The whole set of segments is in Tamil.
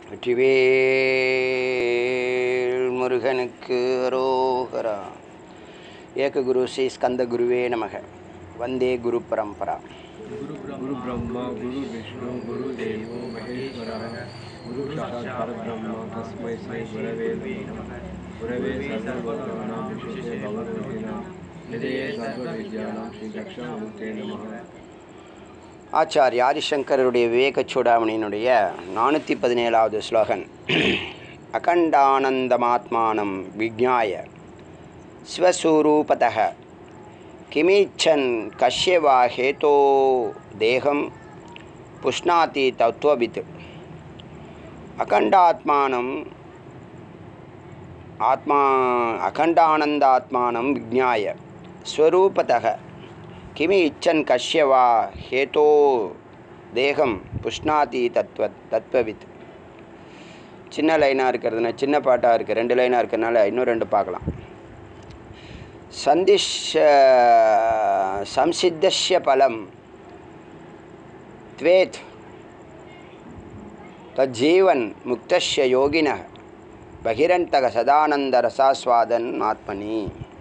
வெற்றிவேல் முருகனுக்கு அரோகரா ஏக குரு ஸ்ரீ ஸ்கந்த குருவே நமக வந்தே குரு பரம்பரா गुरु ब्रह्मा गुरु विष्णु गुरु देवो महेश्वरः गुरु साक्षात् परब्रह्म तस्मै श्री गुरवे नमः गुरवे सर्वभूतानां विशिष्टे भगवद्गीता निधये सर्वविद्यानां श्रीदक्षिणामूर्ते नमः ஆச்சாரிய ஆதிசங்கரருடைய விவேக சூடாமணியினுடைய நானூற்றி பதினேழாவது ஸ்லோகன் அகண்டானந்தமாத்மானம் விஜ்ஞாய ஸ்வஸ்வரூபதः கிமீச்சன் கஷ்யவா ஹேதோ தேகம் புஷ்ணாதி தத்துவவித் அகண்டாத்மானம் ஆத்மா அகண்டானந்தாத்மானம் விஜ்ஞாய ஸ்வரூபதः கிமி இச்சன் கஷ்யவா ஹேதோ தேகம் புஷ்ணாதி தத்வ தத்வவித் சின்ன லைனாக இருக்கிறதுனா சின்ன பாட்டாக இருக்குது ரெண்டு லைனாக இருக்கிறதுனால இன்னும் ரெண்டு பார்க்கலாம் சந்திஷ சம்சித்தஸ்ய பலம் த்வேத் தஜ்ஜீவன் முக்தஸ்ய யோகின பகிரந்தக சதானந்த ரசாஸ்வாதன் ஆத்மனி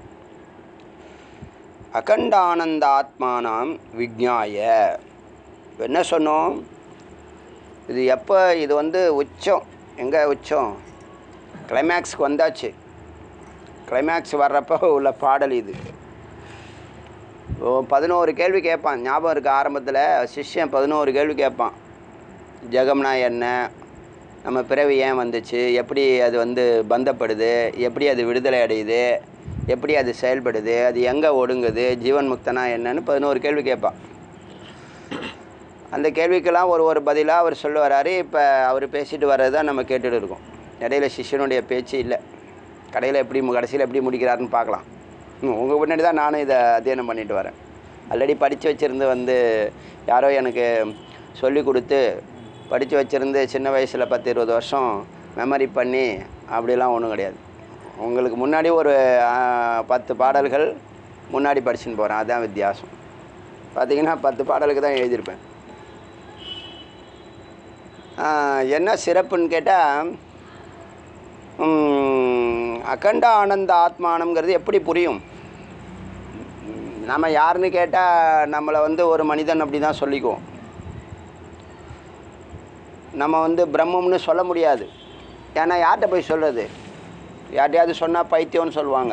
அகண்டானந்தாத்மானாம் விஜ்ஞாய என்ன சொன்னோம் இது எப்போ இது வந்து உச்சம் எங்கே உச்சம் கிளைமேக்ஸ்க்கு வந்தாச்சு கிளைமேக்ஸ் வர்றப்போ உள்ள பாடல் இது ஓ பதினோரு கேள்வி கேட்பான் ஞாபகம் இருக்க ஆரம்பத்தில் சிஷ்யன் பதினோரு கேள்வி கேட்பான் ஜெகம்னா என்ன நம்ம பிறவி ஏன் வந்துச்சு எப்படி அது வந்து பந்தப்படுது எப்படி அது விடுதலை அடையுது எப்படி அது செயல்படுது அது எங்கே ஒடுங்குது ஜீவன் முக்தனா என்னன்னு பதினோரு கேள்வி கேட்பான் அந்த கேள்விக்கெல்லாம் ஒரு ஒரு பதிலாக அவர் சொல்ல வராரு இப்போ அவர் பேசிட்டு வர்றது தான் நம்ம கேட்டுட்டு இருக்கோம் இடையில சிஷ்யனுடைய பேச்சு இல்லை கடையில் எப்படி மு- கடைசியில் எப்படி முடிக்கிறாருன்னு பார்க்கலாம் உங்கள் முன்னாடி தான் நானும் இதை அத்தியனம் பண்ணிட்டு வரேன் ஆல்ரெடி படித்து வச்சுருந்து வந்து யாரோ எனக்கு சொல்லி கொடுத்து படித்து வச்சுருந்து சின்ன வயசில் பத்து இருபது வருஷம் மெமரி பண்ணி அப்படிலாம் ஒன்றும் கிடையாது உங்களுக்கு முன்னாடி ஒரு ஆ, பத்து பாடல்கள் முன்னாடி படிச்சுன்னு போகிறேன் அதுதான் வித்தியாசம் பார்த்தீங்கன்னா பத்து பாடலுக்கு தான் எழுதியிருப்பேன் ஆ, என்ன சிறப்புன்னு கேட்டால் அகண்ட ஆனந்த ஆத்மானம்ங்கிறது எப்படி புரியும் நம்ம யாருன்னு கேட்டால் நம்மளை வந்து ஒரு மனிதன் அப்படி தான் சொல்லிக்குவோம் நம்ம வந்து பிரம்மம்னு சொல்ல முடியாது ஏன்னா யார்கிட்ட போய் சொல்கிறது யார்கிட்டயாவது சொன்னால் பைத்தியம்னு சொல்லுவாங்க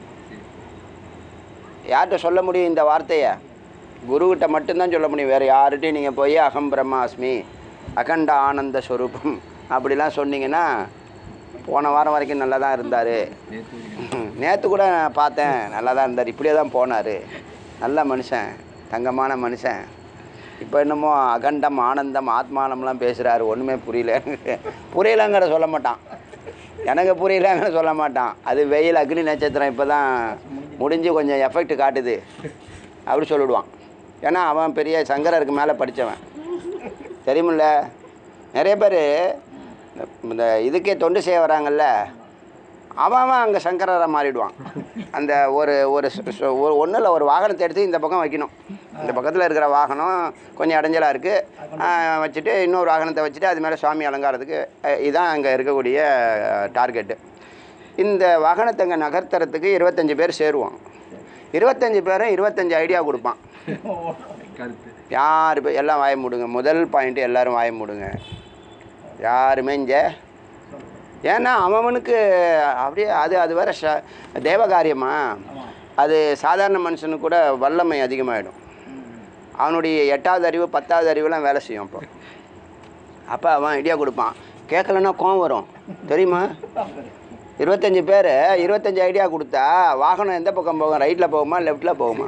யார்கிட்ட சொல்ல முடியும் இந்த வார்த்தையை குருக்கிட்ட மட்டும்தான் சொல்ல முடியும் வேறு யார்கிட்டையும் நீங்கள் போய் அகம் பிரம்மாஸ்மி அகண்ட ஆனந்த ஸ்வரூபம் அப்படிலாம் சொன்னீங்கன்னா போன வாரம் வரைக்கும் நல்லா தான் இருந்தார் நேற்று கூட நான் பார்த்தேன் நல்லா தான் இருந்தார் இப்படியே தான் போனார் நல்ல மனுஷன் தங்கமான மனுஷன் இப்போ என்னமோ அகண்டம் ஆனந்தம் ஆத்மானம்லாம் பேசுகிறாரு ஒன்றுமே புரியல புரியலங்கிற சொல்ல மாட்டான் எனக்கு புரியலங்கிற சொல்ல மாட்டான் அது வெயில் அக்னி நட்சத்திரம் இப்போ தான் முடிஞ்சு கொஞ்சம் எஃபெக்ட் காட்டுது அப்படி சொல்லிடுவான் ஏன்னா அவன் பெரிய சங்கரருக்கு மேலே படித்தவன் தெரியுமில்ல நிறைய பேர் இந்த இதுக்கே தொண்டு செய்ய வராங்கல்ல அவன் அவன் அங்கே சங்கரரை மாறிடுவான் அந்த ஒரு ஒரு சு- சு- ஒரு ஒன்றும் இல்லை ஒரு வாகனத்தை எடுத்து இந்த பக்கம் வைக்கணும் இந்த பக்கத்தில் இருக்கிற வாகனம் கொஞ்சம் இடைஞ்சலாக இருக்குது வச்சுட்டு இன்னொரு வாகனத்தை வச்சுட்டு அது மேலே சுவாமி அலங்காரத்துக்கு அஹ், இதுதான் அங்கே இருக்கக்கூடிய டார்கெட்டு இந்த வாகனத்தை அங்கே நகர்த்துறதுக்கு இருபத்தஞ்சி பேர் சேருவான் இருபத்தஞ்சி பேரும் இருபத்தஞ்சி ஐடியா கொடுப்பான் கருத்து யார் இப்போ எல்லாம் வாய மூடுங்க முதல் பாயிண்ட்டு எல்லாரும் வாய மூடுங்க யாருமே இங்கே ஏன்னா அவனுக்கு அப்படியே அது அது வேற ச தேவகாரியமா அது சாதாரண மனுஷனுக்கு கூட வல்லமை அதிகமாகிடும் அவனுடைய எட்டாவது அறிவு பத்தாவது அறிவுலாம் வேலை செய்யும் அப்போ அப்போ அவன் ஐடியா கொடுப்பான் கேட்கலன்னா கோவம் வரும் தெரியுமா இருபத்தஞ்சி பேர் இருபத்தஞ்சி ஐடியா கொடுத்தா வாகனம் எந்த பக்கம் போகும் ரைட்டில் போகுமா லெஃப்ட்டில் போகுமா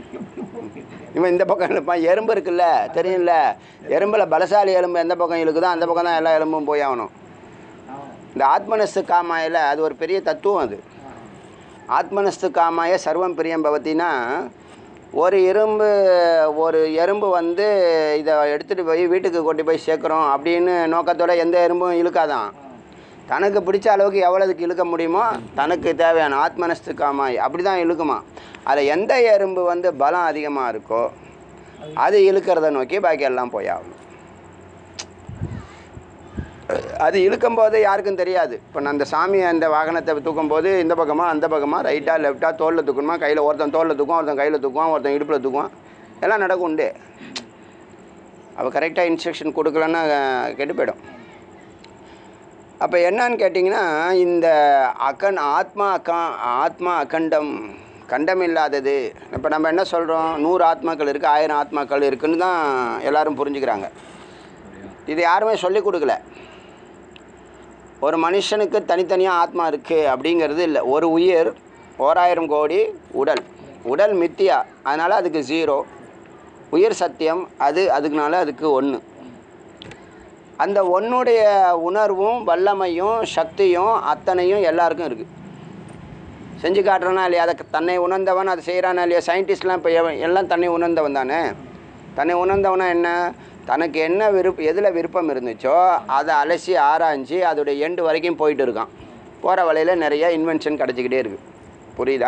இவன் இந்த பக்கம் இழுப்பான் எறும்பு இருக்குல்ல தெரியும்ல எறும்பில் பலசாலி எலும்பு எந்த பக்கம் இழுக்குதோ அந்த பக்கம் தான் எல்லா எலும்பும் போய் ஆகணும் இந்த ஆத்மனஸ்து காமாயில் அது ஒரு பெரிய தத்துவம் அது ஆத்மனஸ்து காமாய சர்வம் பிரியம் பவத்தினா ஒரு எறும்பு ஒரு எறும்பு வந்து இதை எடுத்துகிட்டு போய் வீட்டுக்கு கொண்டு போய் சேர்க்குறோம் அப்படின்னு நோக்கத்தோட எந்த எறும்பும் இழுக்காதான் தனக்கு பிடிச்ச அளவுக்கு எவ்வளவுக்கு இழுக்க முடியுமோ தனக்கு தேவையான ஆத்மனஸ்து காமாய் அப்படி தான் இழுக்குமா அதில் எந்த எறும்பு வந்து பலம் அதிகமாக இருக்கோ அது இழுக்கிறத நோக்கி பாக்கி எல்லாம் போய் ஆகணும் அது இழுக்கும்போது யாருக்கும் தெரியாது இப்போ நான் அந்த சாமி அந்த வாகனத்தை தூக்கும்போது இந்த பக்கமாக அந்த பக்கமாக ரைட்டாக லெஃப்டாக தோளில் தூக்கணுமா கையில் ஒருத்தன் தோளில் தூக்குவான் ஒருத்தன் கையில் தூக்குவான் ஒருத்தன் இடுப்பில் தூக்குவான் எல்லாம் நடக்கும் உண்டு அவள் கரெக்டாக இன்ஸ்ட்ரக்ஷன் கொடுக்கலன்னா அஹ், கெட்டு போயிடும் அப்போ என்னன்னு கேட்டிங்கன்னா இந்த அகன் ஆத்மா அக்கா ஆத்மா அகண்டம் கண்டம் இல்லாதது இப்போ நம்ம என்ன சொல்கிறோம் நூறு ஆத்மாக்கள் இருக்குது ஆயிரம் ஆத்மாக்கள் இருக்குன்னு தான் எல்லாரும் புரிஞ்சுக்கிறாங்க இது யாருமே சொல்லிக் கொடுக்கல ஒரு மனுஷனுக்கு தனித்தனியாக ஆத்மா இருக்குது அப்படிங்கிறது இல்லை ஒரு உயிர் ஓராயிரம் கோடி உடல் உடல் மித்தியா அதனால் அதுக்கு ஜீரோ உயிர் சத்தியம் அது அதுக்குனால அதுக்கு ஒன்று அந்த ஒன்றுடைய உணர்வும் வல்லமையும் சக்தியும் அத்தனையும் எல்லாருக்கும் இருக்குது செஞ்சு காட்டுறானா இல்லையா அதை தன்னை உணர்ந்தவன் அதை செய்கிறானா இல்லையா சயின்டிஸ்ட்லாம் இப்போ எவன் எல்லாம் தன்னை உணர்ந்தவன் தானே தன்னை உணர்ந்தவனா என்ன தனக்கு என்ன விருப்பம் எதில் விருப்பம் இருந்துச்சோ அதை அலசி ஆராய்ஞ்சு அதோடைய எண்டு வரைக்கும் போயிட்டு இருக்கான் போகிற வழியில் நிறைய இன்வென்ஷன் கிடச்சிக்கிட்டே இருக்கு புரியுதா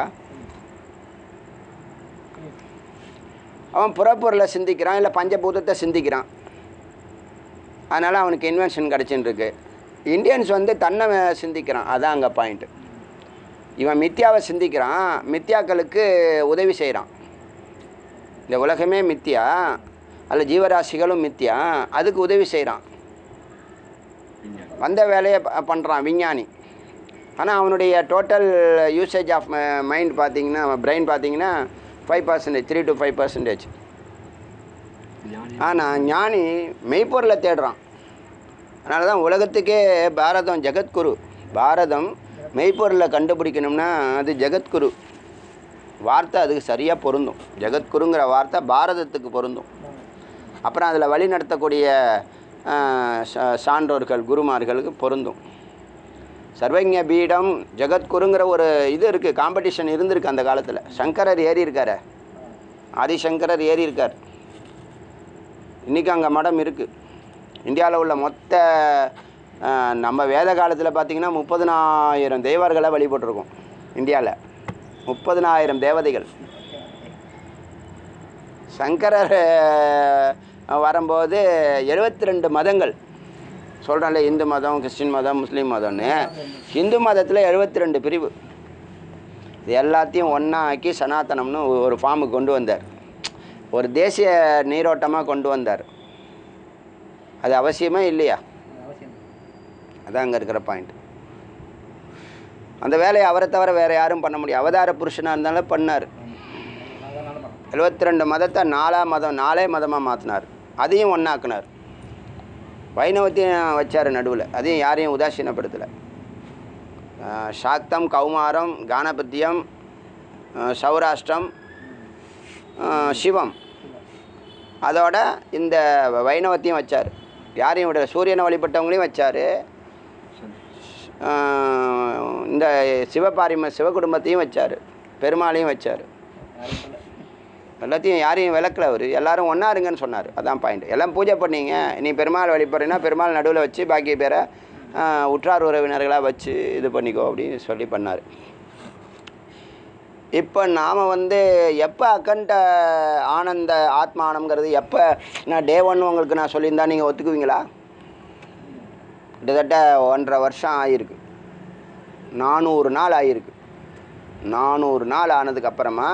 அவன் புறப்பொருளை சிந்திக்கிறான் இல்லை பஞ்சபூதத்தை சிந்திக்கிறான் அதனால் அவனுக்கு இன்வென்ஷன் கிடச்சின்னு இருக்கு இந்தியன்ஸ் வந்து தன்னை சிந்திக்கிறான் அதான் அங்கே பாயிண்ட்டு இவன் மித்யாவை சிந்திக்கிறான் மித்யாக்களுக்கு உதவி செய்கிறான் இந்த உலகமே மித்யா அதில் ஜீவராசிகளும் மித்யா அதுக்கு உதவி செய்கிறான் வந்த வேலையை ப- பண்ணுறான் விஞ்ஞானி ஆனால் அவனுடைய டோட்டல் யூசேஜ் ஆஃப் மைண்ட் பார்த்தீங்கன்னா பிரெயின் பார்த்தீங்கன்னா five percentage three to five percentage ஞானி ஆனால் ஞானி மெய்ப்பொருளை தேடுறான் அதனால தான் உலகத்துக்கே பாரதம் ஜெகத்குரு பாரதம் மெய்ப்பொருளை கண்டுபிடிக்கணும்னா அது ஜெகத்குரு வார்த்தை அதுக்கு சரியாக பொருந்தும் ஜெகத்குருங்கிற வார்த்தை பாரதத்துக்கு பொருந்தும் அப்புறம் அதில் வழி நடத்தக்கூடிய ஆஹ், சா- சான்றோர்கள் குருமார்களுக்கு பொருந்தும் சர்வஜ பீடம் ஜெகத்குருங்கிற ஒரு இது இருக்குது காம்படிஷன் இருந்திருக்கு அந்த காலத்தில் சங்கரர் ஏறி இருக்காரு ஆதிசங்கரர் ஏறி இருக்கார் இன்றைக்கி அங்கே மடம் இருக்குது இந்தியாவில் உள்ள மொத்த அஹ், நம்ம வேத காலத்தில் பார்த்திங்கன்னா முப்பதுனாயிரம் தெய்வர்களை வழிபட்டிருக்கோம் இந்தியாவில் முப்பதுனாயிரம் தேவதைகள் சங்கரர் அஹ், வரும்போது எழுபத்தி ரெண்டு மதங்கள் சொல்கிறேன்ல இந்து மதம் கிறிஸ்டின் மதம் முஸ்லீம் மதம்னு ஹிந்து மதத்தில் எழுபத்தி ரெண்டு பிரிவு இது எல்லாத்தையும் ஒன்றா ஆக்கி சனாதனம்னு ஒரு ஃபார்முக்கு கொண்டு வந்தார் ஒரு தேசிய நீரோட்டமாக கொண்டு வந்தார் அது அவசியமா இல்லையா அதான் அங்கே இருக்கிற பாயிண்ட் அந்த வேலையை அவரை தவிர வேறு யாரும் பண்ண முடியும் அவதார புருஷனாக இருந்தாலும் பண்ணார் எழுபத்தி ரெண்டு மதத்தை நாலா மதம் நாலே மதமாக மாற்றினார் அதையும் ஒன்றாக்குனார் வைணவத்தையும் வச்சார் நடுவில் அதையும் யாரையும் உதாசீனப்படுத்தலை ஆஹ் சாக்தம் கௌமாரம் கானபத்தியம் ஆஹ் சௌராஷ்டிரம் ஆஹ் சிவம் அதோட இந்த வைணவத்தையும் வச்சார் யாரையும் விட சூரியனை வழிபட்டவங்களையும் வச்சார் இந்த சிவபாரிம சிவகுடும்பத்தையும் வச்சார் பெருமாளையும் வச்சார் எல்லாத்தையும் யாரையும் விளக்கல அவர் எல்லாரும் ஒன்றா இருங்கன்னு சொன்னார் அதான் பாயிண்ட் எல்லாம் பூஜை பண்ணீங்க நீ பெருமாள் வழிபடுறீங்கன்னா பெருமாள் நடுவில் வச்சு பாக்கி பேரை ஆஹ், உற்றார் உறவினர்களாக வச்சு இது பண்ணிக்கோ அப்படின்னு சொல்லி பண்ணார் இப்போ நாம் வந்து எப்போ அக்கண்ட ஆனந்த ஆத்மானம்ங்கிறது எப்போ நான் டே ஒன் உங்களுக்கு நான் சொல்லியிருந்தா நீங்கள் ஒத்துக்குவீங்களா கிட்டத்தட்ட ஒன்றரை வருஷம் ஆகிருக்கு நானூறு நாள் ஆகிருக்கு நானூறு நாள் ஆனதுக்கப்புறமா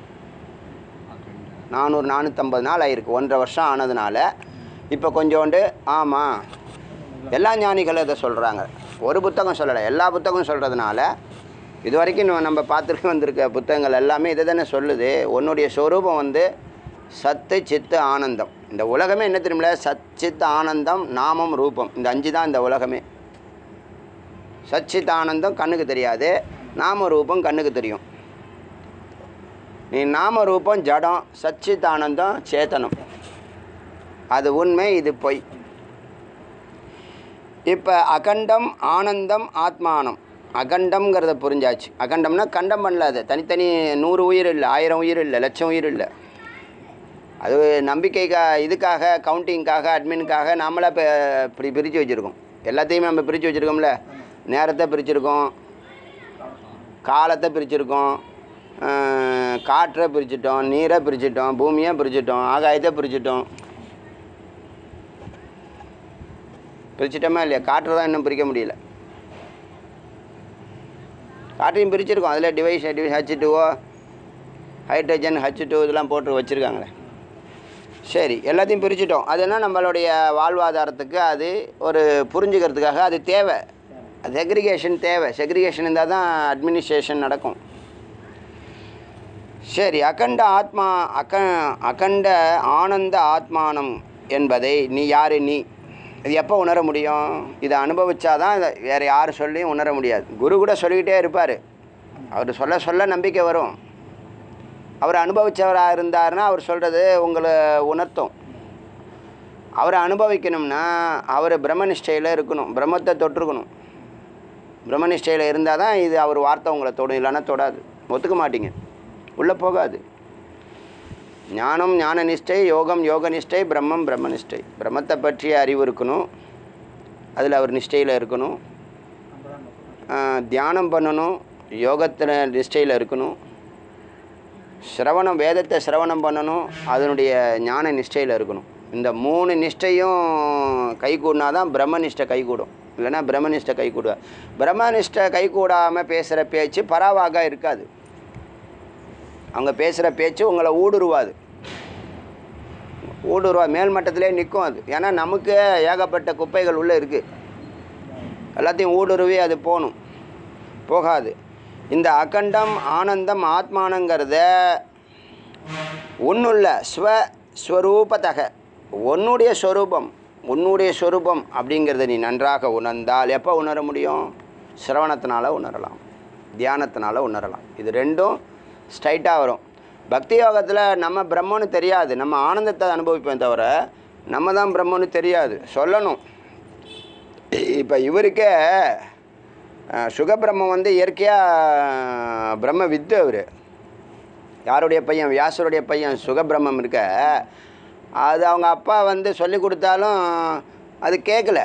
நானூறு நானூற்றம்பது நாள் ஆயிருக்கு ஒன்றரை வருஷம் ஆனதுனால இப்போ கொஞ்சோண்டு ஆமாம் எல்லா ஞானிகளும் இதை சொல்கிறாங்க ஒரு புத்தகம் சொல்லலை எல்லா புத்தகம் சொல்கிறதுனால இது வரைக்கும் நம்ம- நம்ம பார்த்துட்டு வந்திருக்க புத்தகங்கள் எல்லாமே இதை தானே சொல்லுது உன்னுடைய ஸ்வரூபம் வந்து சத்து சித்து ஆனந்தம் இந்த உலகமே என்ன தெரியுமில சத் சித் ஆனந்தம் நாமம் ரூபம் இந்த அஞ்சு தான் இந்த உலகமே சச்சித் ஆனந்தம் கண்ணுக்கு தெரியாது நாம ரூபம் கண்ணுக்கு தெரியும் நீ நாம ரூபம் ஜடம் சச்சித் ஆனந்தம் சேத்தனம் அது உண்மை இது பொய் இப்போ அகண்டம் ஆனந்தம் ஆத்மானம் அகண்டம்ங்கிறத புரிஞ்சாச்சு அகண்டம்னா கண்டம் பண்ணல அது தனித்தனி நூறு உயிர் இல்லை ஆயிரம் உயிர் இல்லை லட்சம் உயிர் இல்லை அது நம்பிக்கைக்காக இதுக்காக கவுண்டிங்காக அட்மினுக்காக நாமளே இப்போ இப்படி பிரித்து வச்சுருக்கோம் எல்லாத்தையுமே நம்ம பிரித்து வச்சுருக்கோம்ல நேரத்தை பிரிச்சிருக்கோம் காலத்தை பிரிச்சிருக்கோம் அஹ், காற்றை பிரிச்சிட்டோம் நீரை பிரிச்சிட்டோம் பூமியை பிரிச்சிட்டோம் ஆகாயத்தை பிரிச்சிட்டோம் பிரிச்சிட்டோமா இல்லையா காற்று தான் இன்னும் பிரிக்க முடியல காற்றையும் பிரிச்சிருக்கோம் அதில் device device H two O hydrogen H two இதெல்லாம் போட்டு வச்சுருக்காங்களே சரி எல்லாத்தையும் பிரிச்சிட்டோம் அதுனா நம்மளுடைய வாழ்வாதாரத்துக்கு அது ஒரு புரிஞ்சுக்கிறதுக்காக அது தேவை செக்ரிகேஷன் தேவை செக்ரிகேஷன் இருந்தால் தான் அட்மினிஸ்ட்ரேஷன் நடக்கும் சரி அகண்ட ஆத்மா அக அகண்ட ஆனந்த ஆத்மானம் என்பதை நீ யார் நீ இது எப்போ உணர முடியும் இதை அனுபவிச்சாதான் இதை வேறு யார் சொல்லியும் உணர முடியாது குரு கூட சொல்லிக்கிட்டே இருப்பார் அவர் சொல்ல சொல்ல நம்பிக்கை வரும் அவர் அனுபவித்தவராக இருந்தாருன்னா அவர் சொல்கிறது உங்களை உணர்த்தும் அவரை அனுபவிக்கணும்னா அவர் பிரம்மனிஷ்டையில் இருக்கணும் பிரம்மத்தை தொட்டிருக்கணும் பிரம்மனிஷ்டையில் இருந்தால் தான் இது அவர் வார்த்தை உங்களை தொடும் இல்லைன்னா தொடாது ஒத்துக்க மாட்டீங்க உள்ளே போகாது ஞானம் ஞான நிஷ்டை யோகம் யோக நிஷ்டை பிரம்மம் பிரம்ம நிஷ்டை பிரம்மத்தை பற்றிய அறிவு இருக்கணும் அதில் அவர் நிஷ்டையில் இருக்கணும் ஆஹ், தியானம் பண்ணணும் யோகத்தில் நிஷ்டையில் இருக்கணும் சிரவணம் வேதத்தை சிரவணம் பண்ணணும் அதனுடைய ஞான நிஷ்டையில் இருக்கணும் இந்த மூணு நிஷ்டையும் கைகூடினா தான் பிரம்மனிஷ்டை கைகூடும் இல்லைன்னா பிரம்மனிஷ்டை கைகூடுவா பிரம்மனிஷ்டை கைகூடாமல் பேசுகிற பேச்சு பராவாக இருக்காது அவங்க பேசுகிற பேச்சு உங்களை ஊடுருவாது ஊடுருவா மேல்மட்டத்திலே நிற்கும் அது ஏன்னா நமக்கு ஏகப்பட்ட குப்பைகள் உள்ளே இருக்குது எல்லாத்தையும் ஊடுருவி அது போகணும் போகாது இந்த அகண்டம் ஆனந்தம் ஆத்மானங்கிறத ஒன்றுள்ள ஸ்வ ஸ்வரூபத்தக உன்னுடைய ஸ்வரூபம் உன்னுடைய ஸ்வரூபம் அப்படிங்கிறத நீ நன்றாக உணர்ந்தால் எப்போ உணர முடியும் சிரவணத்தினால உணரலாம் தியானத்தினால உணரலாம் இது ரெண்டும் ஸ்ட்ரைட்டாக வரும் பக்தி யோகத்தில் நம்ம பிரம்மன்னு தெரியாது நம்ம ஆனந்தத்தை அனுபவிப்போம் தவிர நம்ம தான் பிரம்மன்னு தெரியாது சொல்லணும் இப்போ இவருக்கே அஹ், சுகபிரம்மம் வந்து இயற்கையாக பிரம்ம வித்து அவர் யாருடைய பையன் வியாசருடைய பையன் சுகபிரம்மம் இருக்க அது அவங்க அப்பா வந்து சொல்லி கொடுத்தாலும் அது கேட்கல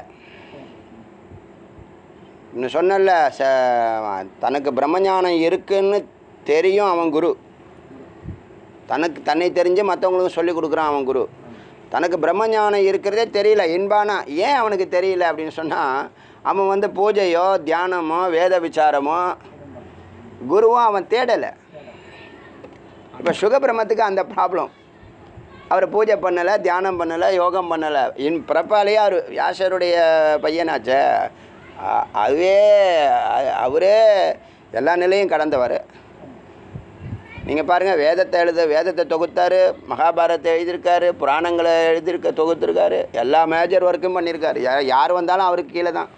இன்னும் சொன்னல ச தனக்கு பிரம்மஞானம் இருக்குன்னு தெரியும் அவன் குரு தனக்கு தன்னை தெரிஞ்சு மற்றவங்களுக்கும் சொல்லி கொடுக்குறான் அவன் குரு தனக்கு பிரம்மஞானம் இருக்கிறதே தெரியல இன்பானா ஏன் அவனுக்கு தெரியல அப்படின்னு சொன்னால் அவன் வந்து பூஜையோ தியானமோ வேத விசாரமோ குருவும் அவன் தேடலை இப்போ சுகபிரமத்துக்கு அந்த ப்ராப்ளம் அவர் பூஜை பண்ணலை தியானம் பண்ணலை யோகம் பண்ணலை இன் பிறப்பாலேயே அவர் வியாசருடைய பையனாச்சே அ- அதுவே அ- அவரே எல்லா நிலையும் கடந்தவர் நீங்கள் பாருங்கள் வேதத்தை எழுத வேதத்தை தொகுத்தாரு மகாபாரதத்தை எழுதியிருக்காரு புராணங்களை எழுதியிருக்க தொகுத்திருக்காரு எல்லா மேஜர் ஒர்க்கும் பண்ணியிருக்காரு யா- யார் வந்தாலும் அவருக்கு கீழே தான்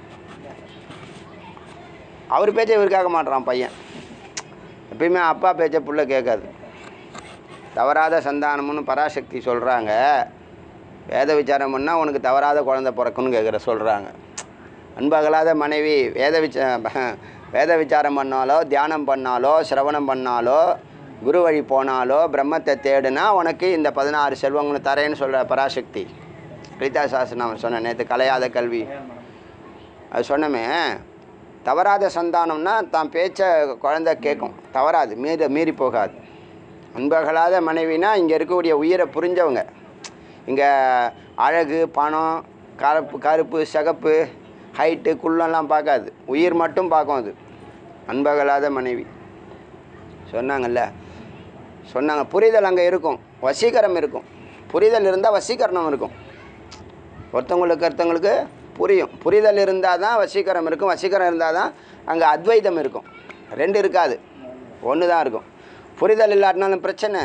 அவர் பேச்சை இவர் கேட்க மாட்றான் பையன் எப்பயுமே அப்பா பேச்சை புள்ள கேட்காது தவறாத சந்தானம்னு பராசக்தி சொல்கிறாங்க வேத விசாரம் பண்ணால் உனக்கு தவறாத குழந்தை பிறக்குன்னு கேட்குற சொல்கிறாங்க அன்பகலாத மனைவி வேத விச வேத விசாரம் பண்ணாலோ தியானம் பண்ணாலோ சிரவணம் பண்ணாலோ குரு வழி போனாலோ பிரம்மத்தை தேடுனா உனக்கு இந்த பதினாறு செல்வங்களும் தரேன்னு சொல்கிற பராசக்தி லலிதா சாஸ்திரம் சொன்ன நேற்று கலையாத கல்வி அது சொன்னமே தவறாத சந்தானம்னா தான் பேச்சை குழந்தை கேட்கும் தவறாது மீத மீறி போகாது அன்பகலாத மனைவினா இங்கே இருக்கக்கூடிய உயிரை புரிஞ்சவங்க இங்கே அழகு பணம் கருப்பு கருப்பு சிகப்பு ஹைட்டு குள்ளெல்லாம் பார்க்காது உயிர் மட்டும் பார்க்கும் அது அன்பகலாத மனைவி சொன்னாங்கல்ல சொன்னாங்க புரிதல் அங்கே இருக்கும் வசீகரம் இருக்கும் புரிதல் இருந்தால் வசீகரணம் இருக்கும் ஒருத்தவங்களுக்கு ஒருத்தவங்களுக்கு புரியும் புரிதல் இருந்தால் தான் வசீகரம் இருக்கும் வசீகரம் இருந்தால் தான் அங்கே அத்வைதம் இருக்கும் ரெண்டு இருக்காது ஒன்று தான் இருக்கும் புரிதல் இல்லாட்டினாலும் பிரச்சனை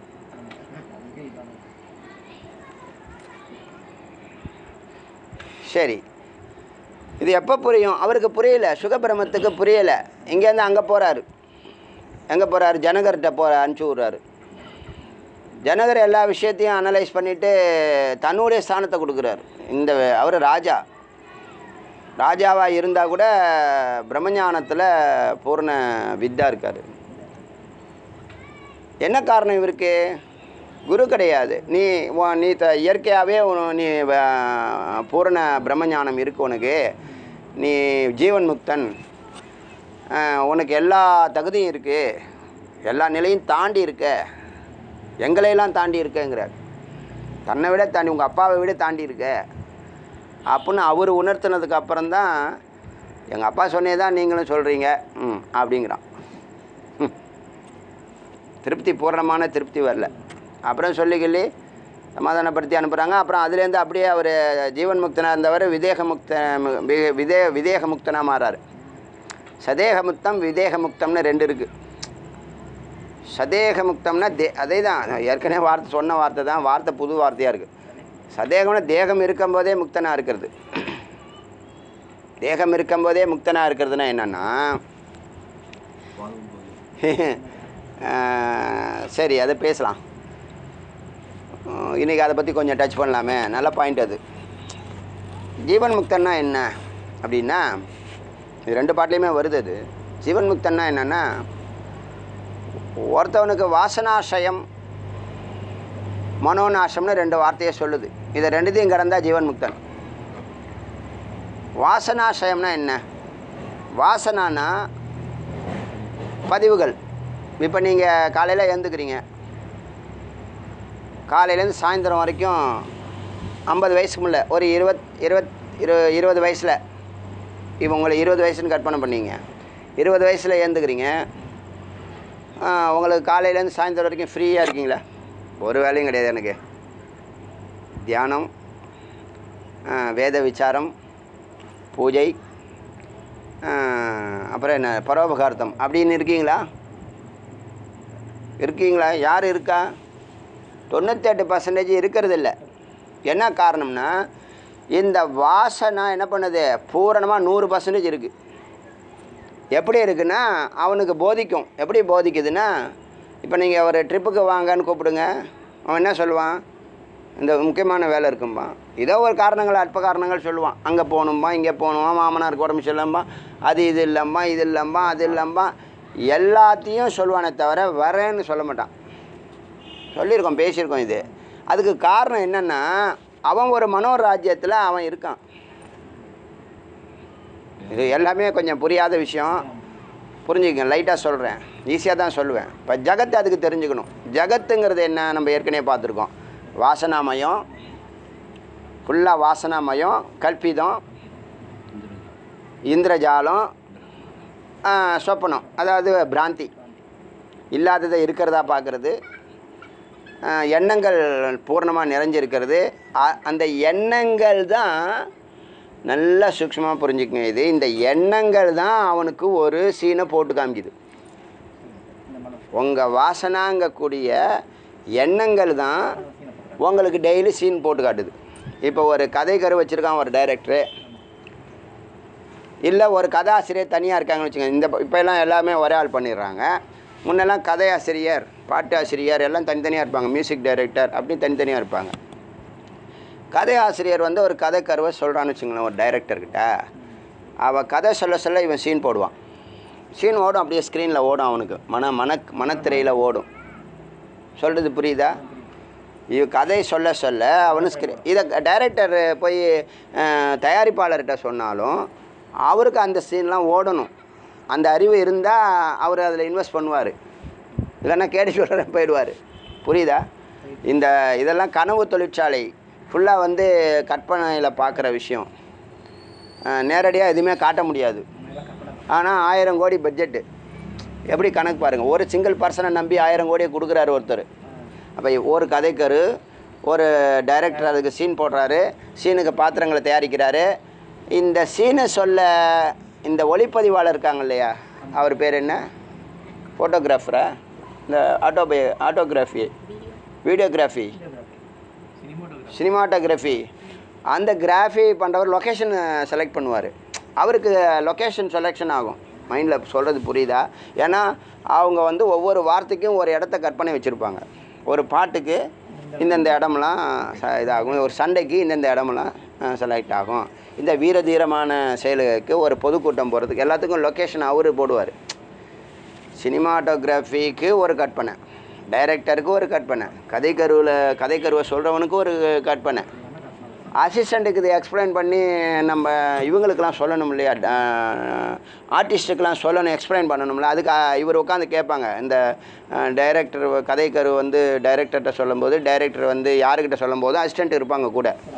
சரி இது எப்போ புரியும் அவருக்கு புரியல சுகபிரமத்துக்கு புரியலை இங்கேருந்து அங்கே போகிறாரு எங்கே போகிறாரு ஜனகர்கிட்ட போகிற அனுப்பிச்சி விட்றாரு ஜனகர் எல்லா விஷயத்தையும் அனலைஸ் பண்ணிவிட்டு தன்னுடைய ஸ்தானத்தை கொடுக்குறாரு இந்த அவர் ராஜா ராஜாவாக இருந்தால் கூட பிரம்மஞானத்தில் பூர்ண வித்தா இருக்கார் என்ன காரணம் இவருக்கு குரு கிடையாது நீ உன் நீ த இயற்கையாகவே நீ வ- பூரண பிரம்மஞானம் இருக்கு உனக்கு நீ ஜீவன் முக்தன் அஹ், உனக்கு எல்லா தகுதியும் இருக்குது எல்லா நிலையும் தாண்டி இருக்க எங்களையெல்லாம் தாண்டி இருக்கங்கிறார் தன்னை விட தாண்டி உங்கள் அப்பாவை விட தாண்டி இருக்க அப்படின்னு அவர் உணர்த்தினதுக்கு அப்புறம்தான் எங்கள் அப்பா சொன்னே தான் நீங்களும் சொல்கிறீங்க ம் அப்படிங்கிறான் ம். திருப்தி பூரணமான திருப்தி வரல அப்புறம் சொல்லி கிள்ளி சமாதானப்படுத்தி அனுப்புகிறாங்க அப்புறம் அதுலேருந்து அப்படியே அவர் ஜீவன் முக்தனாக இருந்தவர் விதேக முக்த வி- விதே விதேக முக்தனாக மாறாரு சதேக முக்தம் விதேக முக்தம்னு ரெண்டு இருக்குது சதேக முக்தம்னா தே அதே தான் ஏற்கனவே வார்த்தை சொன்ன வார்த்தை தான் வார்த்தை புது வார்த்தையாக இருக்குது சதேகம்னா தேகம் இருக்கும்போதே முக்தனாக இருக்கிறது தேகம் இருக்கும்போதே முக்தனாக இருக்கிறதுனா என்னென்னா சரி அதை பேசலாம் இன்றைக்கி அதை பற்றி கொஞ்சம் டச் பண்ணலாமே நல்ல பாயிண்ட் அது ஜீவன் முக்தன்னா என்ன அப்படின்னா இது ரெண்டு பாட்டிலையுமே வருது அது ஜீவன் முக்தன்னா என்னென்னா ஒருத்தவனுக்கு வாசனாசயம் மனோநாசம்னு ரெண்டு வார்த்தையை சொல்லுது இதை ரெண்டுத்தையும் கடந்தா ஜீவன் முக்தன் வாசனாசயம்னா என்ன வாசனானா பதிவுகள் இப்போ நீங்கள் காலையில் எழுந்துக்கிறீங்க காலையிலேருந்து சாயந்தரம் வரைக்கும் ஐம்பது வயசுக்கு முல்ல ஒரு இருபத் இருபத் இரு இருபது வயசில் இப்போ உங்களை இருபது வயசுன்னு கற்பனை பண்ணீங்க இருபது வயசில் ஏந்துக்கிறீங்க உங்களுக்கு காலையிலேருந்து சாயந்தரம் வரைக்கும் ஃப்ரீயாக இருக்கீங்களா ஒரு வேலையும் கிடையாது எனக்கு தியானம் ஆ, வேத விசாரம் பூஜை ஆ, அப்புறம் என்ன பரோபகார்த்தம் அப்படின்னு இருக்கீங்களா இருக்கீங்களா யார் இருக்கா தொண்ணூத்தெட்டு பர்சன்டேஜ் இருக்கிறது இல்லை என்ன காரணம்னா இந்த வாசனை என்ன பண்ணுது பூரணமாக நூறு பர்சன்டேஜ் இருக்குது எப்படி இருக்குன்னா அவனுக்கு போதிக்கும் எப்படி போதிக்குதுன்னா இப்போ நீங்கள் ஒரு ட்ரிப்புக்கு வாங்கன்னு கூப்பிடுங்க அவன் என்ன சொல்லுவான் இந்த முக்கியமான வேலை இருக்கும்பா ஏதோ ஒரு காரணங்கள் அற்ப காரணங்கள் சொல்லுவான் அங்கே போகணும்பா இங்கே போகணுமா மாமனாருக்கு உடம்பு சரியில்லம்பா அது இது இல்லைம்பா இது இல்லைம்பா அது இல்லைம்பா எல்லாத்தையும் சொல்லுவானே தவிர வரேன்னு சொல்ல மாட்டான் சொல்லியிருக்கோம் பேசியிருக்கோம் இது அதுக்கு காரணம் என்னென்னா அவன் ஒரு மனோராஜ்யத்தில் அவன் இருக்கான் இது எல்லாமே கொஞ்சம் புரியாத விஷயம் புரிஞ்சுக்கங்க லைட்டாக சொல்கிறேன் ஈஸியாக தான் சொல்லுவேன் இப்போ ஜகத்து அதுக்கு தெரிஞ்சுக்கணும் ஜகத்துங்கிறது என்ன நம்ம ஏற்கனவே பார்த்துருக்கோம் வாசனாமயம் ஃபுல்லாக வாசனாமயம் கல்பிதம் இந்திரஜாலம் ஆ, சொப்பனம் அதாவது பிராந்தி இல்லாததை இருக்கிறதா பார்க்குறது எண்ணங்கள் பூர்ணமாக நிறைஞ்சிருக்கிறது அ- அந்த எண்ணங்கள் தான் நல்லா சூக்ஷ்மமாக புரிஞ்சுக்கங்க இது இந்த எண்ணங்கள் தான் அவனுக்கு ஒரு சீனை போட்டு காமிக்குது உங்கள் வாசனாங்கக்கூடிய எண்ணங்கள் தான் உங்களுக்கு டெய்லி சீன் போட்டு காட்டுது இப்போ ஒரு கதை கரு வச்சுருக்கான் ஒரு டைரக்டரு இல்லை ஒரு கதாசிரியர் தனியாக இருக்காங்கன்னு வச்சுக்கோங்க இந்த இப்போ எல்லாம் எல்லாமே ஒரே ஆள் பண்ணிடுறாங்க முன்னெல்லாம் கதையாசிரியர் பாட்டு ஆசிரியர் எல்லாம் தனித்தனியாக இருப்பாங்க மியூசிக் டைரக்டர் அப்படி தனித்தனியாக இருப்பாங்க கதை ஆசிரியர் வந்து ஒரு கதை கருவை சொல்கிறான்னு வச்சுங்களேன் ஒரு டைரக்டர்கிட்ட அவள் கதை சொல்ல சொல்ல இவன் சீன் போடுவான் சீன் ஓடும் அப்படியே ஸ்க்ரீனில் ஓடும் அவனுக்கு மன மன மனத்திரையில் ஓடும் சொல்கிறது புரியுதா இவ கதை சொல்ல சொல்ல அவனு ஸ்க்ரீன் இதை டைரக்டர் போய் அஹ், தயாரிப்பாளர்கிட்ட சொன்னாலும் அவருக்கு அந்த சீன்லாம் ஓடணும் அந்த அறிவு இருந்தால் அவர் அதில் இன்வெஸ்ட் பண்ணுவார் இல்லைன்னா கேடி சொல்கிறேன் போயிடுவார் புரியுதா இந்த இதெல்லாம் கனவு தொழிற்சாலை ஃபுல்லாக வந்து கற்பனையில் பார்க்குற விஷயம் நேரடியாக எதுவுமே காட்ட முடியாது ஆனால் ஆயிரம் கோடி பட்ஜெட்டு எப்படி கணக்கு பாருங்கள் ஒரு சிங்கிள் பர்சனை நம்பி ஆயிரம் கோடியை கொடுக்குறாரு ஒருத்தர் அப்போ ஒரு கதைக்கரு ஒரு டைரக்டர் அதுக்கு சீன் போடுறாரு சீனுக்கு பாத்திரங்களை தயாரிக்கிறாரு இந்த சீனை சொல்ல இந்த ஒளிப்பதிவாளர் இருக்காங்க இல்லையா அவர் பேர் என்ன ஃபோட்டோகிராஃபரா இந்த ஆட்டோபை ஆட்டோகிராஃபி வீடியோகிராஃபி சினிமாட்டோகிராஃபி அந்த கிராஃபி பண்ணுறவர் லொக்கேஷன் செலக்ட் பண்ணுவார் அவருக்கு லொக்கேஷன் செலெக்ஷன் ஆகும் மைண்டில் சொல்கிறது புரியுதா ஏன்னா அவங்க வந்து ஒவ்வொரு வார்த்தைக்கும் ஒரு இடத்த கற்பனை வச்சுருப்பாங்க ஒரு பாட்டுக்கு இந்தந்த இடம்லாம் ச- இதாகும் ஒரு சண்டைக்கு இந்தந்த இடமெல்லாம் செலக்ட் ஆகும் இந்த வீரதீரமான செயலுக்கு ஒரு பொதுக்கூட்டம் போகிறதுக்கு எல்லாத்துக்கும் லொக்கேஷன் அவர் போடுவார் சினிமாட்டோகிராஃபிக்கு ஒரு கற்பனை டைரக்டருக்கு ஒரு கற்பனை கதைக்கருவில் கதைக்கருவை சொல்கிறவனுக்கு ஒரு கற்பனை அசிஸ்டண்ட்டுக்கு இதை எக்ஸ்பிளைன் பண்ணி நம்ம இவங்களுக்கெல்லாம் சொல்லணும் இல்லையா ஆர்டிஸ்ட்டுக்கெல்லாம் சொல்லணும் எக்ஸ்பிளைன் பண்ணணும்ல அதுக்கு அஹ், இவர் உட்காந்து கேட்பாங்க இந்த டைரக்டர் கதைக்கரு வந்து டைரக்டர்கிட்ட சொல்லும்போது டைரக்டர் வந்து யாருக்கிட்ட சொல்லும்போது அசிஸ்டண்ட் இருப்பாங்க கூட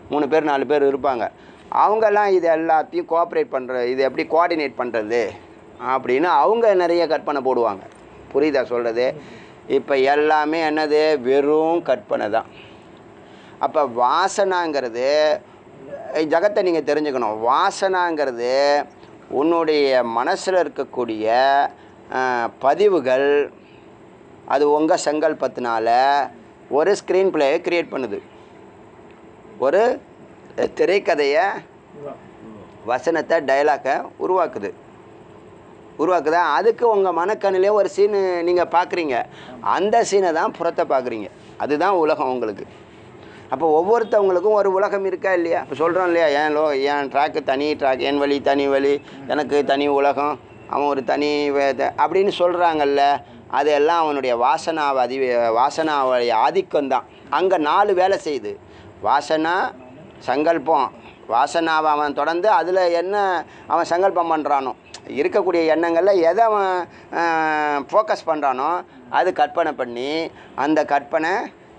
மூணு பேர் நாலு பேர் இருப்பாங்க அவங்கெல்லாம் இது எல்லாத்தையும் கோஆப்ரேட் பண்ணுற இது எப்படி கோஆர்டினேட் பண்ணுறது அப்படின்னு அவங்க நிறைய கற்பனை போடுவாங்க புரியுதா சொல்கிறது இப்போ எல்லாமே என்னது வெறும் கற்பனை தான் அப்போ வாசனாங்கிறது அஹ் ஜகத்தை நீங்கள் தெரிஞ்சுக்கணும் வாசனாங்கிறது உன்னுடைய மனசில் இருக்கக்கூடிய அஹ், பதிவுகள் அது உங்கள் சங்கல்பத்தினால ஒரு ஸ்க்ரீன் பிளேயை க்ரியேட் பண்ணுது ஒரு அஹ், திரைக்கதையை வசனத்தை டைலாக்கை உருவாக்குது உருவாக்குதா அதுக்கு உங்கள் மனக்கண்ணிலே ஒரு சீனு நீங்கள் பார்க்குறீங்க அந்த சீனை தான் புறத்தை பார்க்குறீங்க அதுதான் உலகம் உங்களுக்கு அப்போ ஒவ்வொருத்தவங்களுக்கும் ஒரு உலகம் இருக்கா இல்லையா இப்போ சொல்கிறோம் இல்லையா என் லோ என் ட்ராக்கு தனி ட்ராக் என் வழி தனி வழி எனக்கு தனி உலகம் அவன் ஒரு தனி வே- அப்படின்னு சொல்கிறாங்கல்ல அதெல்லாம் அவனுடைய வாசனாவை அதி வாசனாவுடைய ஆதிக்கம் தான் அங்கே நாலு வேலை செய்யுது வாசனா சங்கல்பம் வாசனாவை அவன் தொடர்ந்து அதில் என்ன அவன் சங்கல்பம் பண்ணுறானோ இருக்கக்கூடிய எண்ணங்களில் எதை அவன் ஃபோக்கஸ் பண்ணுறானோ அது கற்பனை பண்ணி அந்த கற்பனை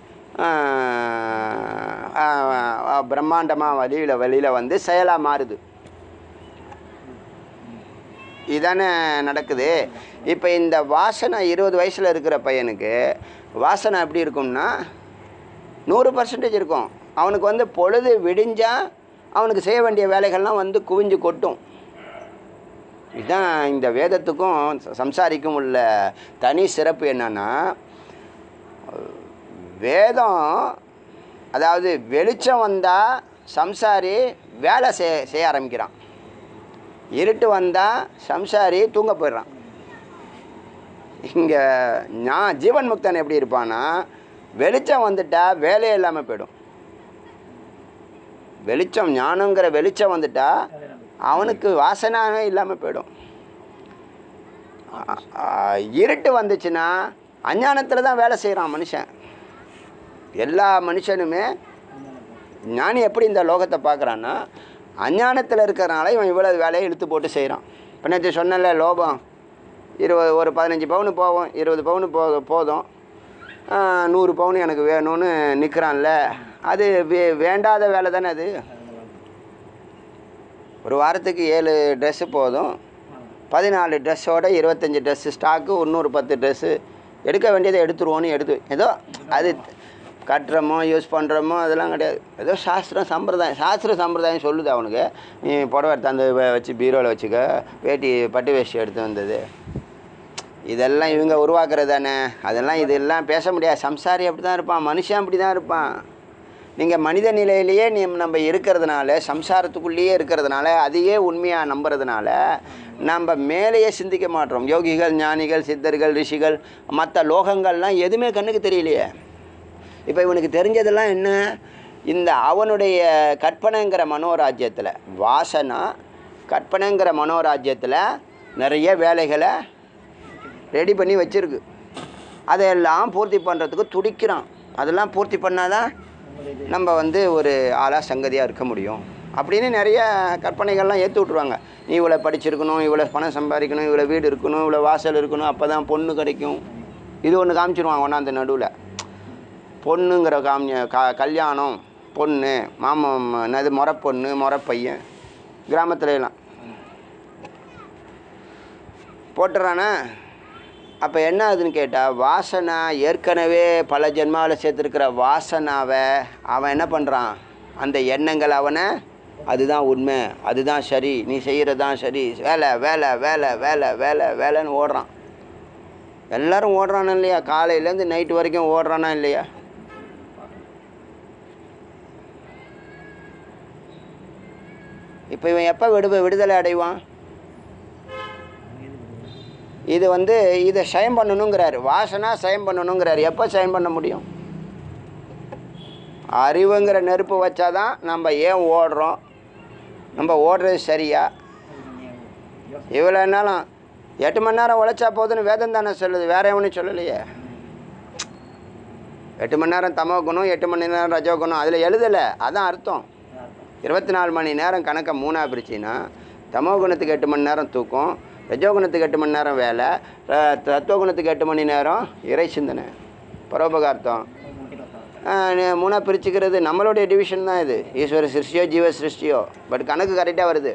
பிரம்மாண்டமாக வழியில் வெளியில் வந்து செயலாக மாறுது இதானே நடக்குது இப்போ இந்த வாசனை இருபது வயசில் இருக்கிற பையனுக்கு வாசனை எப்படி இருக்கும்னா நூறு பர்சன்டேஜ் இருக்கும் அவனுக்கு வந்து பொழுது விடிஞ்சா அவனுக்கு செய்ய வேண்டிய வேலைகள்லாம் வந்து குவிஞ்சு கொட்டும் இதுதான் இந்த வேதத்துக்கும் ச- சம்சாரிக்கும் உள்ள தனி சிறப்பு என்னன்னா வேதம் அதாவது வெளிச்சம் வந்தால் சம்சாரி வேலை செய் செய்ய ஆரம்பிக்கிறான் இருட்டு வந்தால் சம்சாரி தூங்க போயிடுறான் இங்கே நான் ஜீவன் முக்தன் எப்படி இருப்பான்னா வெளிச்சம் வந்துட்டா வேலையே இல்லாமல் போயிடும் வெளிச்சம் ஞானங்கிற வெளிச்சம் வந்துட்டா அவனுக்கு வாசனாவே இல்லாமல் போயிடும் அ- அ- இருட்டு வந்துச்சுன்னா அஞ்ஞானத்தில் தான் வேலை செய்கிறான் மனுஷன் எல்லா மனுஷனுமே ஞானி எப்படி இந்த லோகத்தை பார்க்குறான்னா அஞ்ஞானத்தில் இருக்கிறனால இவன் இவ்வளோ வேலையை இழுத்து போட்டு செய்கிறான் இப்போ நேற்று சொன்னல லோபம் இருபது ஒரு பதினஞ்சு பவுன் போவோம் இருபது பவுன் போ போதும் ஆ, நூறு பவுன் எனக்கு வேணும்னு நிற்கிறான்ல அது வே வேண்டாத வேலை தானே அது ஒரு வாரத்துக்கு ஏழு ட்ரெஸ்ஸு போதும் பதினாலு ட்ரெஸ்ஸோட இருபத்தஞ்சி ட்ரெஸ்ஸு ஸ்டாக்கு இன்னொரு பத்து ட்ரெஸ்ஸு எடுக்க வேண்டியதை எடுத்துருவோன்னு எடுத்து ஏதோ அது கட்டுறமோ யூஸ் பண்ணுறோமோ அதெல்லாம் கிடையாது ஏதோ சாஸ்திரம் சம்பிரதாயம் சாஸ்திர சம்பிரதாயம் சொல்லுது அவனுக்கு நீ புடவை எடுத்தாந்து வ- வச்சு பீரோவில் வச்சுக்க வேட்டி பட்டு வேஷ்டி எடுத்து வந்தது இதெல்லாம் இவங்க உருவாக்குறது தானே அதெல்லாம் இதெல்லாம் பேச முடியாது சம்சாரி அப்படி தான் இருப்பான் மனுஷன் அப்படி தான் இருப்பான் நீங்கள் மனித நிலையிலேயே நீ நம்ம இருக்கிறதுனால சம்சாரத்துக்குள்ளேயே இருக்கிறதுனால அதையே உண்மையாக நம்புறதுனால நம்ம மேலேயே சிந்திக்க மாட்டோம் யோகிகள் ஞானிகள் சித்தர்கள் ரிஷிகள் மற்ற லோகங்கள்லாம் எதுவுமே கண்ணுக்கு தெரியலையே இப்போ இவனுக்கு தெரிஞ்சதெல்லாம் என்ன இந்த அவனுடைய கற்பனைங்கிற மனோராஜ்யத்தில் வாசனா கற்பனைங்கிற மனோராஜ்யத்தில் நிறைய வேலைகளை ரெடி பண்ணி வச்சிருக்கு அதையெல்லாம் பூர்த்தி பண்ணுறதுக்கு துடிக்கிறான் அதெல்லாம் பூர்த்தி பண்ணாதான் நம்ம வந்து ஒரு ஆளாக சங்கதியாக இருக்க முடியும் அப்படின்னு நிறைய கற்பனைகள்லாம் ஏற்றி விட்ருவாங்க நீ இவ்வளோ படிச்சிருக்கணும் இவ்வளோ பணம் சம்பாதிக்கணும் இவ்வளோ வீடு இருக்கணும் இவ்வளோ வாசல் இருக்கணும் அப்போ தான் பொண்ணு கிடைக்கும் இது ஒன்று காமிச்சிருவாங்க ஒன்றாந்த நடுவில் பொண்ணுங்கிற காமி க கல்யாணம் பொண்ணு மாமன் என்னது முறை பொண்ணு முறை பையன் கிராமத்துல எல்லாம் போட்டுறானா அப்போ என்ன ஆகுதுன்னு கேட்டால் வாசனா ஏற்கனவே பல ஜென்மாவில் சேர்த்துருக்கிற வாசனாவை அவன் என்ன பண்ணுறான் அந்த எண்ணங்கள் அவனை அதுதான் உண்மை அதுதான் சரி நீ செய்கிறது தான் சரி வேலை வேலை வேலை வேலை வேலை வேலைன்னு ஓடுறான் எல்லாரும் ஓடுறானா இல்லையா காலையிலேருந்து நைட்டு வரைக்கும் ஓடுறானா இல்லையா இப்போ இவன் எப்போ விடு விடுதலை அடைவான் இது வந்து இதை சயம் பண்ணணுங்கிறாரு வாசனா சயம் பண்ணணுங்கிறாரு எப்போ சயம் பண்ண முடியும் அறிவுங்கிற நெருப்பு வச்சாதான் நம்ம ஏன் ஓடுறோம் நம்ம ஓடுறது சரியா இவ்வளோ நாளும் எட்டு மணி நேரம் உழைச்சா போதுன்னு வேதம் தானே சொல்லுது வேற எவனும் சொல்லலையே எட்டு மணி நேரம் தமோ குணம் எட்டு மணி நேரம் ரஜோ குணம் அதில் எழுதலை அதான் அர்த்தம் இருபத்தி நாலு மணி நேரம் கணக்கை மூணாக பிரிச்சின்னா தமோ குணத்துக்கு எட்டு மணி நேரம் தூக்கம் ரஜோ குணத்துக்கு எட்டு மணி நேரம் வேலை ர- தத்துவ குணத்துக்கு எட்டு மணி நேரம் இறை சிந்தனை பரோபகார்த்தம் மூணாக பிரிச்சுக்கிறது நம்மளுடைய டிவிஷன் தான் இது ஈஸ்வர சிருஷ்டியோ ஜீவ சிருஷ்டியோ பட் கணக்கு கரெக்டாக வருது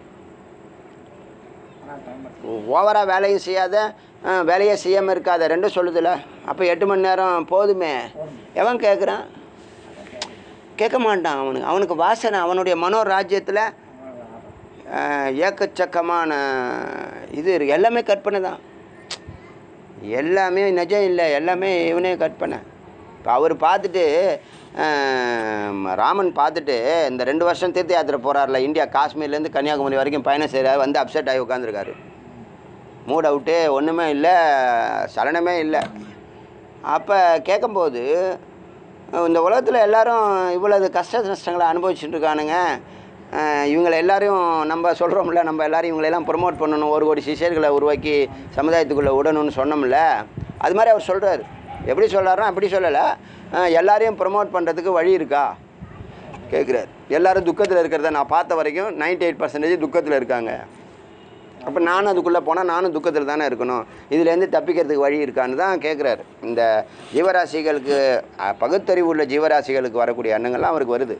ஓவராக வேலையும் செய்யாத ஆ, வேலையே செய்யாமல் இருக்காத ரெண்டும் சொல்லுதுல அப்போ எட்டு மணி நேரம் போதுமே எவன் கேட்குறான் கேட்க மாட்டான் அவனுக்கு அவனுக்கு வாசனை அவனுடைய மனோராஜ்யத்தில் ஏக்கச்சக்கமான இது இருக்கு எல்லாமே கற்பனை தான் எல்லாமே நிஜம் இல்லை எல்லாமே இவனே கற்பனை இப்போ அவர் பார்த்துட்டு ஆஹ், ராமன் பார்த்துட்டு இந்த ரெண்டு வருஷம் தீர்த்த யாத்திரை போகிறார்ல இந்தியா காஷ்மீர்லேருந்து கன்னியாகுமரி வரைக்கும் பயணம் செய்கிறார் வந்து அப்செட் ஆகி உட்காந்துருக்காரு மூட் அவுட்டு ஒன்றுமே இல்லை சலனமே இல்லை அப்போ கேட்கும்போது இந்த உலகத்தில் எல்லாரும் இவ்வளவு கஷ்ட நஷ்டங்களை அனுபவிச்சுட்டு இருக்கானுங்க அஹ் இவங்களை எல்லாரையும் நம்ம சொல்கிறோம்ல நம்ம எல்லாரையும் இவங்களெல்லாம் ப்ரொமோட் பண்ணணும் ஒரு கோடி சிஷியர்களை உருவாக்கி சமுதாயத்துக்குள்ளே விடணும்னு சொன்னோம்ல அது மாதிரி அவர் சொல்கிறார் எப்படி சொல்கிறாருன்னா அப்படி சொல்லலை அஹ் எல்லாரையும் ப்ரொமோட் பண்ணுறதுக்கு வழி இருக்கா கேட்குறாரு எல்லாரும் துக்கத்தில் இருக்கிறத நான் பார்த்த வரைக்கும் 98% எயிட் பர்சன்டேஜ் துக்கத்தில் இருக்காங்க அப்போ நானும் அதுக்குள்ளே போனால் நானும் துக்கத்தில் தானே இருக்கணும் இதுலேருந்து தப்பிக்கிறதுக்கு வழி இருக்கான்னு தான் கேட்குறாரு இந்த ஜீவராசிகளுக்கு அஹ், பகுத்தறிவு உள்ள ஜீவராசிகளுக்கு வரக்கூடிய எண்ணங்கள்லாம் அவருக்கு வருது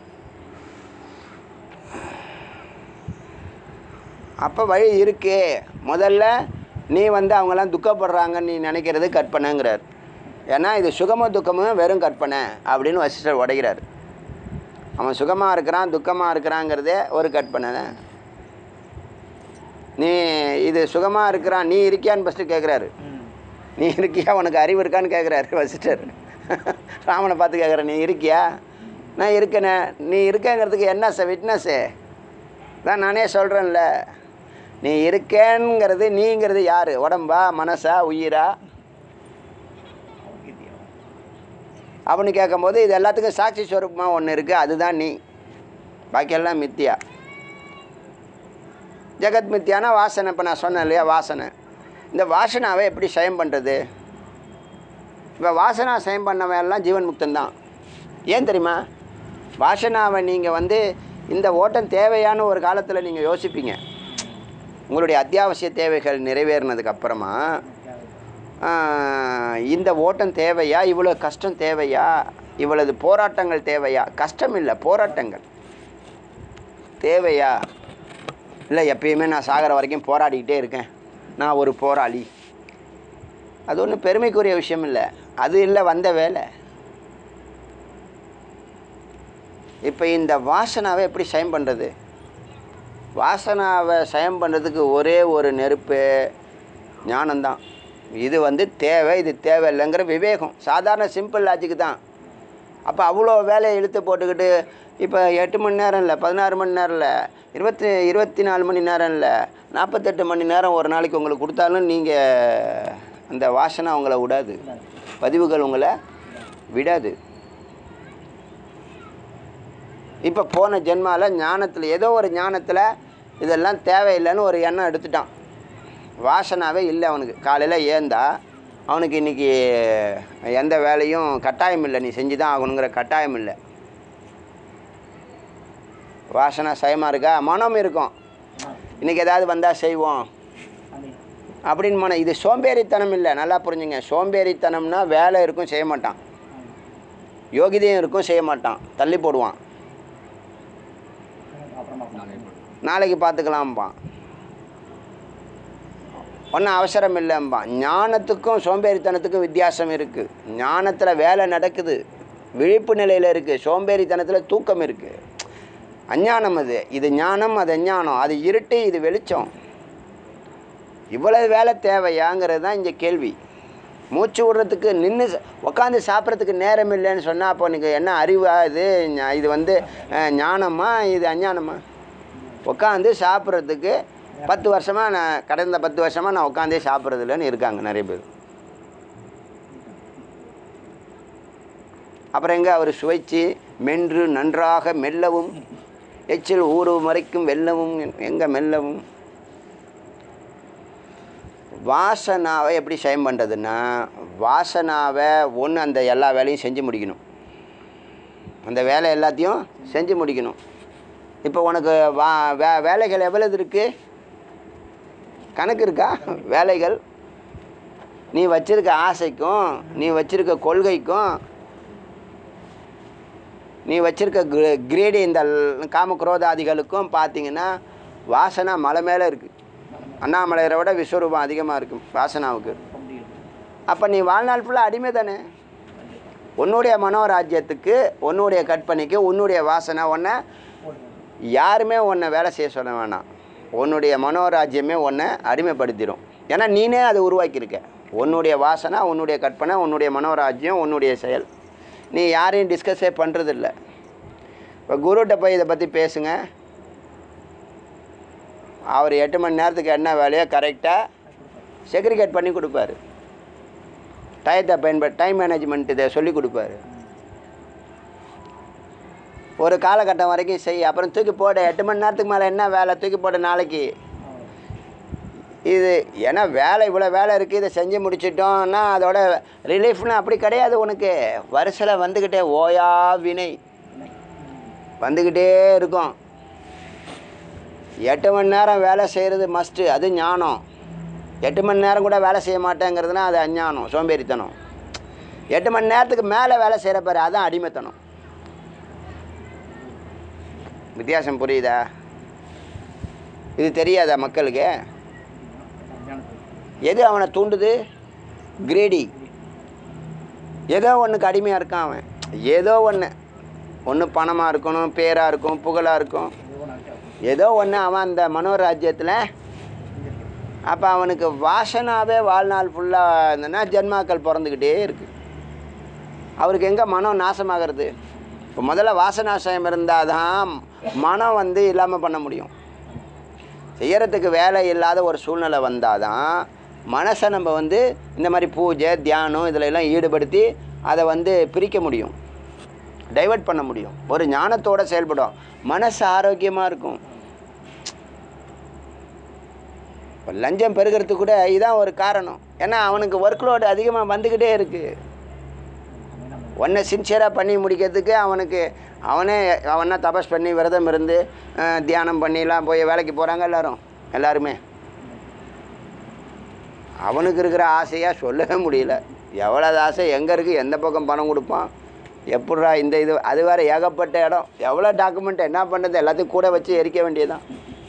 அப்போ வழி இருக்கே முதல்ல நீ வந்து அவங்கெல்லாம் துக்கப்படுறாங்கன்னு நீ நினைக்கிறது கற்பனைங்கிறார் ஏன்னா இது சுகமும் துக்கமும் வெறும் கற்பனை அப்படின்னு வசிஷ்டர் உடைகிறார் அவன் சுகமாக இருக்கிறான் துக்கமாக இருக்கிறாங்கிறதே ஒரு கற்பனை தான் நீ இது சுகமாக இருக்கிறான் நீ இருக்கியான்னு ஃபஸ்ட்டு கேட்குறாரு நீ இருக்கியா உனக்கு அறிவு இருக்கான்னு கேட்குறாரு வசிஷ்டர் ராமனை பார்த்து கேட்குற நீ இருக்கியா நான் இருக்கேனே நீ இருக்கேங்கிறதுக்கு என்ன சார் விட்னஸ்ஸு தான் நானே சொல்கிறேன்ல நீ இருக்கேங்கிறது நீங்கிறது யார் உடம்பா மனசா உயிரா அப்படின்னு கேட்கும்போது இது எல்லாத்துக்கும் சாட்சி ஸ்வரூபமாக ஒன்று இருக்குது அதுதான் நீ பாக்கியெல்லாம் மித்தியா ஜெகத் மித்தியானா வாசனை இப்போ நான் சொன்னேன் இல்லையா வாசனை இந்த வாசனாவை எப்படி சயம் பண்ணுறது இப்போ வாசனா சயம் பண்ணவன் எல்லாம் ஜீவன் முக்தன் தான் ஏன் தெரியுமா வாசனாவை நீங்கள் வந்து இந்த ஓட்டம் தேவையான ஒரு காலத்தில் நீங்கள் யோசிப்பீங்க உங்களுடைய அத்தியாவசிய தேவைகள் நிறைவேறினதுக்கு அப்புறமா ஆஹ், இந்த ஓட்டம் தேவையா இவ்வளோ கஷ்டம் தேவையா இவ்வளவு போராட்டங்கள் தேவையா கஷ்டம் இல்லை போராட்டங்கள் தேவையா இல்லை எப்பயுமே நான் சாகிற வரைக்கும் போராடிக்கிட்டே இருக்கேன் நான் ஒரு போராளி அது ஒன்றும் பெருமைக்குரிய விஷயம் இல்லை அது இல்லை வந்த வேலை இப்போ இந்த வாசனாவை எப்படி சயம் பண்ணுறது வாசனாவை சயம் பண்ணுறதுக்கு ஒரே ஒரு நெருப்பு ஞானம்தான் இது வந்து தேவை இது தேவையில்லைங்கிற விவேகம் சாதாரண சிம்பிள் லாஜிக்கு தான் அப்போ அவ்வளோ வேலையை இழுத்து போட்டுக்கிட்டு இப்போ எட்டு மணி நேரம் இல்லை பதினாறு மணி நேரம் இல்லை இருபத்தி இருபத்தி நாலு மணி நேரம் இல்லை நாற்பத்தெட்டு மணி நேரம் ஒரு நாளைக்கு உங்களுக்கு கொடுத்தாலும் நீங்கள் அந்த வாசனை உங்களை விடாது பதிவுகள் உங்களை விடாது இப்போ போன ஜென்மாவில் ஞானத்தில் ஏதோ ஒரு ஞானத்தில் இதெல்லாம் தேவையில்லைன்னு ஒரு எண்ணம் எடுத்துட்டான் வாசனாவே இல்லை அவனுக்கு காலையில் ஏந்தா அவனுக்கு இன்றைக்கி எந்த வேலையும் கட்டாயம் இல்லை நீ செஞ்சு தான் ஆகணுங்கிற கட்டாயம் இல்லை வாசனை சயமாக இருக்கா மனம் இருக்கும் இன்றைக்கி ஏதாவது வந்தால் செய்வோம் அப்படின்னு மனம் இது சோம்பேறித்தனம் இல்லை நல்லா புரிஞ்சுங்க சோம்பேறித்தனம்னா வேலை இருக்கும் செய்ய மாட்டான் யோகிதையும் இருக்கும் செய்ய மாட்டான் தள்ளி போடுவான் நாளைக்கு பார்த்துக்கலாம்பான் ஒன்றும் அவசரம் இல்லைம்பான் ஞானத்துக்கும் சோம்பேறித்தனத்துக்கும் வித்தியாசம் இருக்குது ஞானத்தில் வேலை நடக்குது விழிப்பு நிலையில் இருக்குது சோம்பேறித்தனத்தில் தூக்கம் இருக்குது அஞ்ஞானம் அது இது ஞானம் அது அஞ்ஞானம் அது இருட்டு இது வெளிச்சம் இவ்வளவு வேலை தேவையாங்கிறது தான் இங்கே கேள்வி மூச்சு விடுறதுக்கு நின்று உட்காந்து சாப்பிட்றதுக்கு நேரம் இல்லைன்னு சொன்னால் அப்போ எனக்கு என்ன அறிவா இது ஞா- இது வந்து அஹ், ஞானமா இது அஞ்ஞானமா உட்காந்து சாப்பிட்றதுக்கு பத்து வருஷமாக நான் கடந்த பத்து வருஷமாக நான் உட்காந்தே சாப்பிட்றது இல்லைன்னு இருக்காங்க நிறைய பேர் அப்புறம் எங்கே அவர் சுவைச்சு மென்று நன்றாக மெல்லவும் எச்சில் ஊறும் வரைக்கும் வெல்லவும் எங்கே மெல்லவும் வாசனாவை எப்படி சயம் பண்ணுறதுன்னா வாசனாவை ஒன்று அந்த எல்லா வேலையும் செஞ்சு முடிக்கணும் அந்த வேலை எல்லாத்தையும் செஞ்சு முடிக்கணும் இப்போ உனக்கு வா வே வேலைகள் எவ்வளவு இருக்குது கணக்கு இருக்கா வேலைகள் நீ வச்சிருக்க ஆசைக்கும் நீ வச்சிருக்க கொள்கைக்கும் நீ வச்சிருக்க கிரே கிரேடு இந்த ல்- காம குரோதாதிகளுக்கும் பார்த்தீங்கன்னா வாசனை மலை மேலே இருக்குது அண்ணாமலையரை விட விஸ்வரூபம் அதிகமாக இருக்கும் வாசனாவுக்கு அப்போ நீ வாழ்நாள் ஃபுல்லாக அடிமை தானே உன்னுடைய மனோராஜ்யத்துக்கு உன்னுடைய கற்பனைக்கு உன்னுடைய வாசனை உன்னை யாருமே உன்னை வேலை செய்ய சொல்ல வேணாம் உன்னுடைய மனோராஜ்யமே உன்னை அடிமைப்படுத்திடும் ஏன்னா நீனே அதை உருவாக்கியிருக்க உன்னுடைய வாசனை உன்னுடைய கற்பனை உன்னுடைய மனோராஜ்யம் உன்னுடைய செயல் நீ யாரையும் டிஸ்கஸே பண்ணுறதில்ல இப்போ குருகிட்ட போய் இதை பற்றி பேசுங்க அவர் எட்டு மணி நேரத்துக்கு என்ன வேலையோ கரெக்டாக செக்ரிகேட் பண்ணி கொடுப்பாரு டயத்தை பயன்படு டைம் மேனேஜ்மெண்ட் இதை சொல்லி கொடுப்பாரு ஒரு காலகட்டம் வரைக்கும் செய் அப்புறம் தூக்கி போட எட்டு மணி நேரத்துக்கு மேலே என்ன வேலை தூக்கி போட நாளைக்கு இது ஏன்னா வேலை இவ்வளோ வேலை இருக்குது இதை செஞ்சு முடிச்சிட்டோம்னா அதோட ரிலீஃப்னு அப்படி கிடையாது உனக்கு வரிசையில் வந்துக்கிட்டே ஓயா வினை வந்துக்கிட்டே இருக்கும் எட்டு மணி நேரம் வேலை செய்கிறது மஸ்ட்டு அது ஞானம் எட்டு மணி நேரம் கூட வேலை செய்ய மாட்டேங்கிறதுனா அது அஞ்ஞானம் சோம்பேறித்தனம் எட்டு மணி நேரத்துக்கு மேலே வேலை செய்கிற பாரு அதான் அடிமைத்தனம் வித்தியாசம் புரியுதா இது தெரியாதா மக்களுக்கு எது அவனை தூண்டுது கிரேடி ஏதோ ஒன்றுக்கு அடிமையாக இருக்கான் அவன் ஏதோ ஒன்று ஒன்று பணமாக இருக்கணும் பேராக இருக்கும் புகழாக இருக்கும் ஏதோ ஒன்று அவன் அந்த மனோராஜ்யத்தில் அப்போ அவனுக்கு வாசனாவே வாழ்நாள் ஃபுல்லாக இருந்ததுன்னா ஜென்மாக்கள் பிறந்துக்கிட்டே இருக்குது அவருக்கு எங்கே மனம் நாசமாகிறது இப்போ முதல்ல வாசனாசயம் இருந்தால் தான் மனம் வந்து இல்லாமல் பண்ண முடியும் செய்யறதுக்கு வேலை இல்லாத ஒரு சூழ்நிலை வந்தால் தான் மனசை நம்ம வந்து இந்த மாதிரி பூஜை தியானம் இதில் எல்லாம் ஈடுபடுத்தி அதை வந்து பிரிக்க முடியும் டைவர்ட் பண்ண முடியும் ஒரு ஞானத்தோட செயல்படும் மனசு ஆரோக்கியமாக இருக்கும் இப்போ லஞ்சம் பெருகிறதுக்கு கூட இதான் ஒரு காரணம் ஏன்னா அவனுக்கு ஒர்க் லோடு அதிகமாக வந்துக்கிட்டே இருக்குது ஒன்றை சின்சியராக பண்ணி முடிக்கிறதுக்கு அவனுக்கு அவனே அவனா தபஸ் பண்ணி விரதம் இருந்து அஹ், தியானம் பண்ணிலாம் போய் வேலைக்கு போகிறாங்க எல்லாரும் எல்லாருமே அவனுக்கு இருக்கிற ஆசையாக சொல்லவே முடியல எவ்வளோ ஆசை எங்கே இருக்குது எந்த பக்கம் பணம் கொடுப்பான் எப்பட்றா இந்த இது அது வேறு ஏகப்பட்ட இடம் எவ்வளோ டாக்குமெண்ட் என்ன பண்ணுறது எல்லாத்தையும் கூட வச்சு எரிக்க வேண்டியதுதான்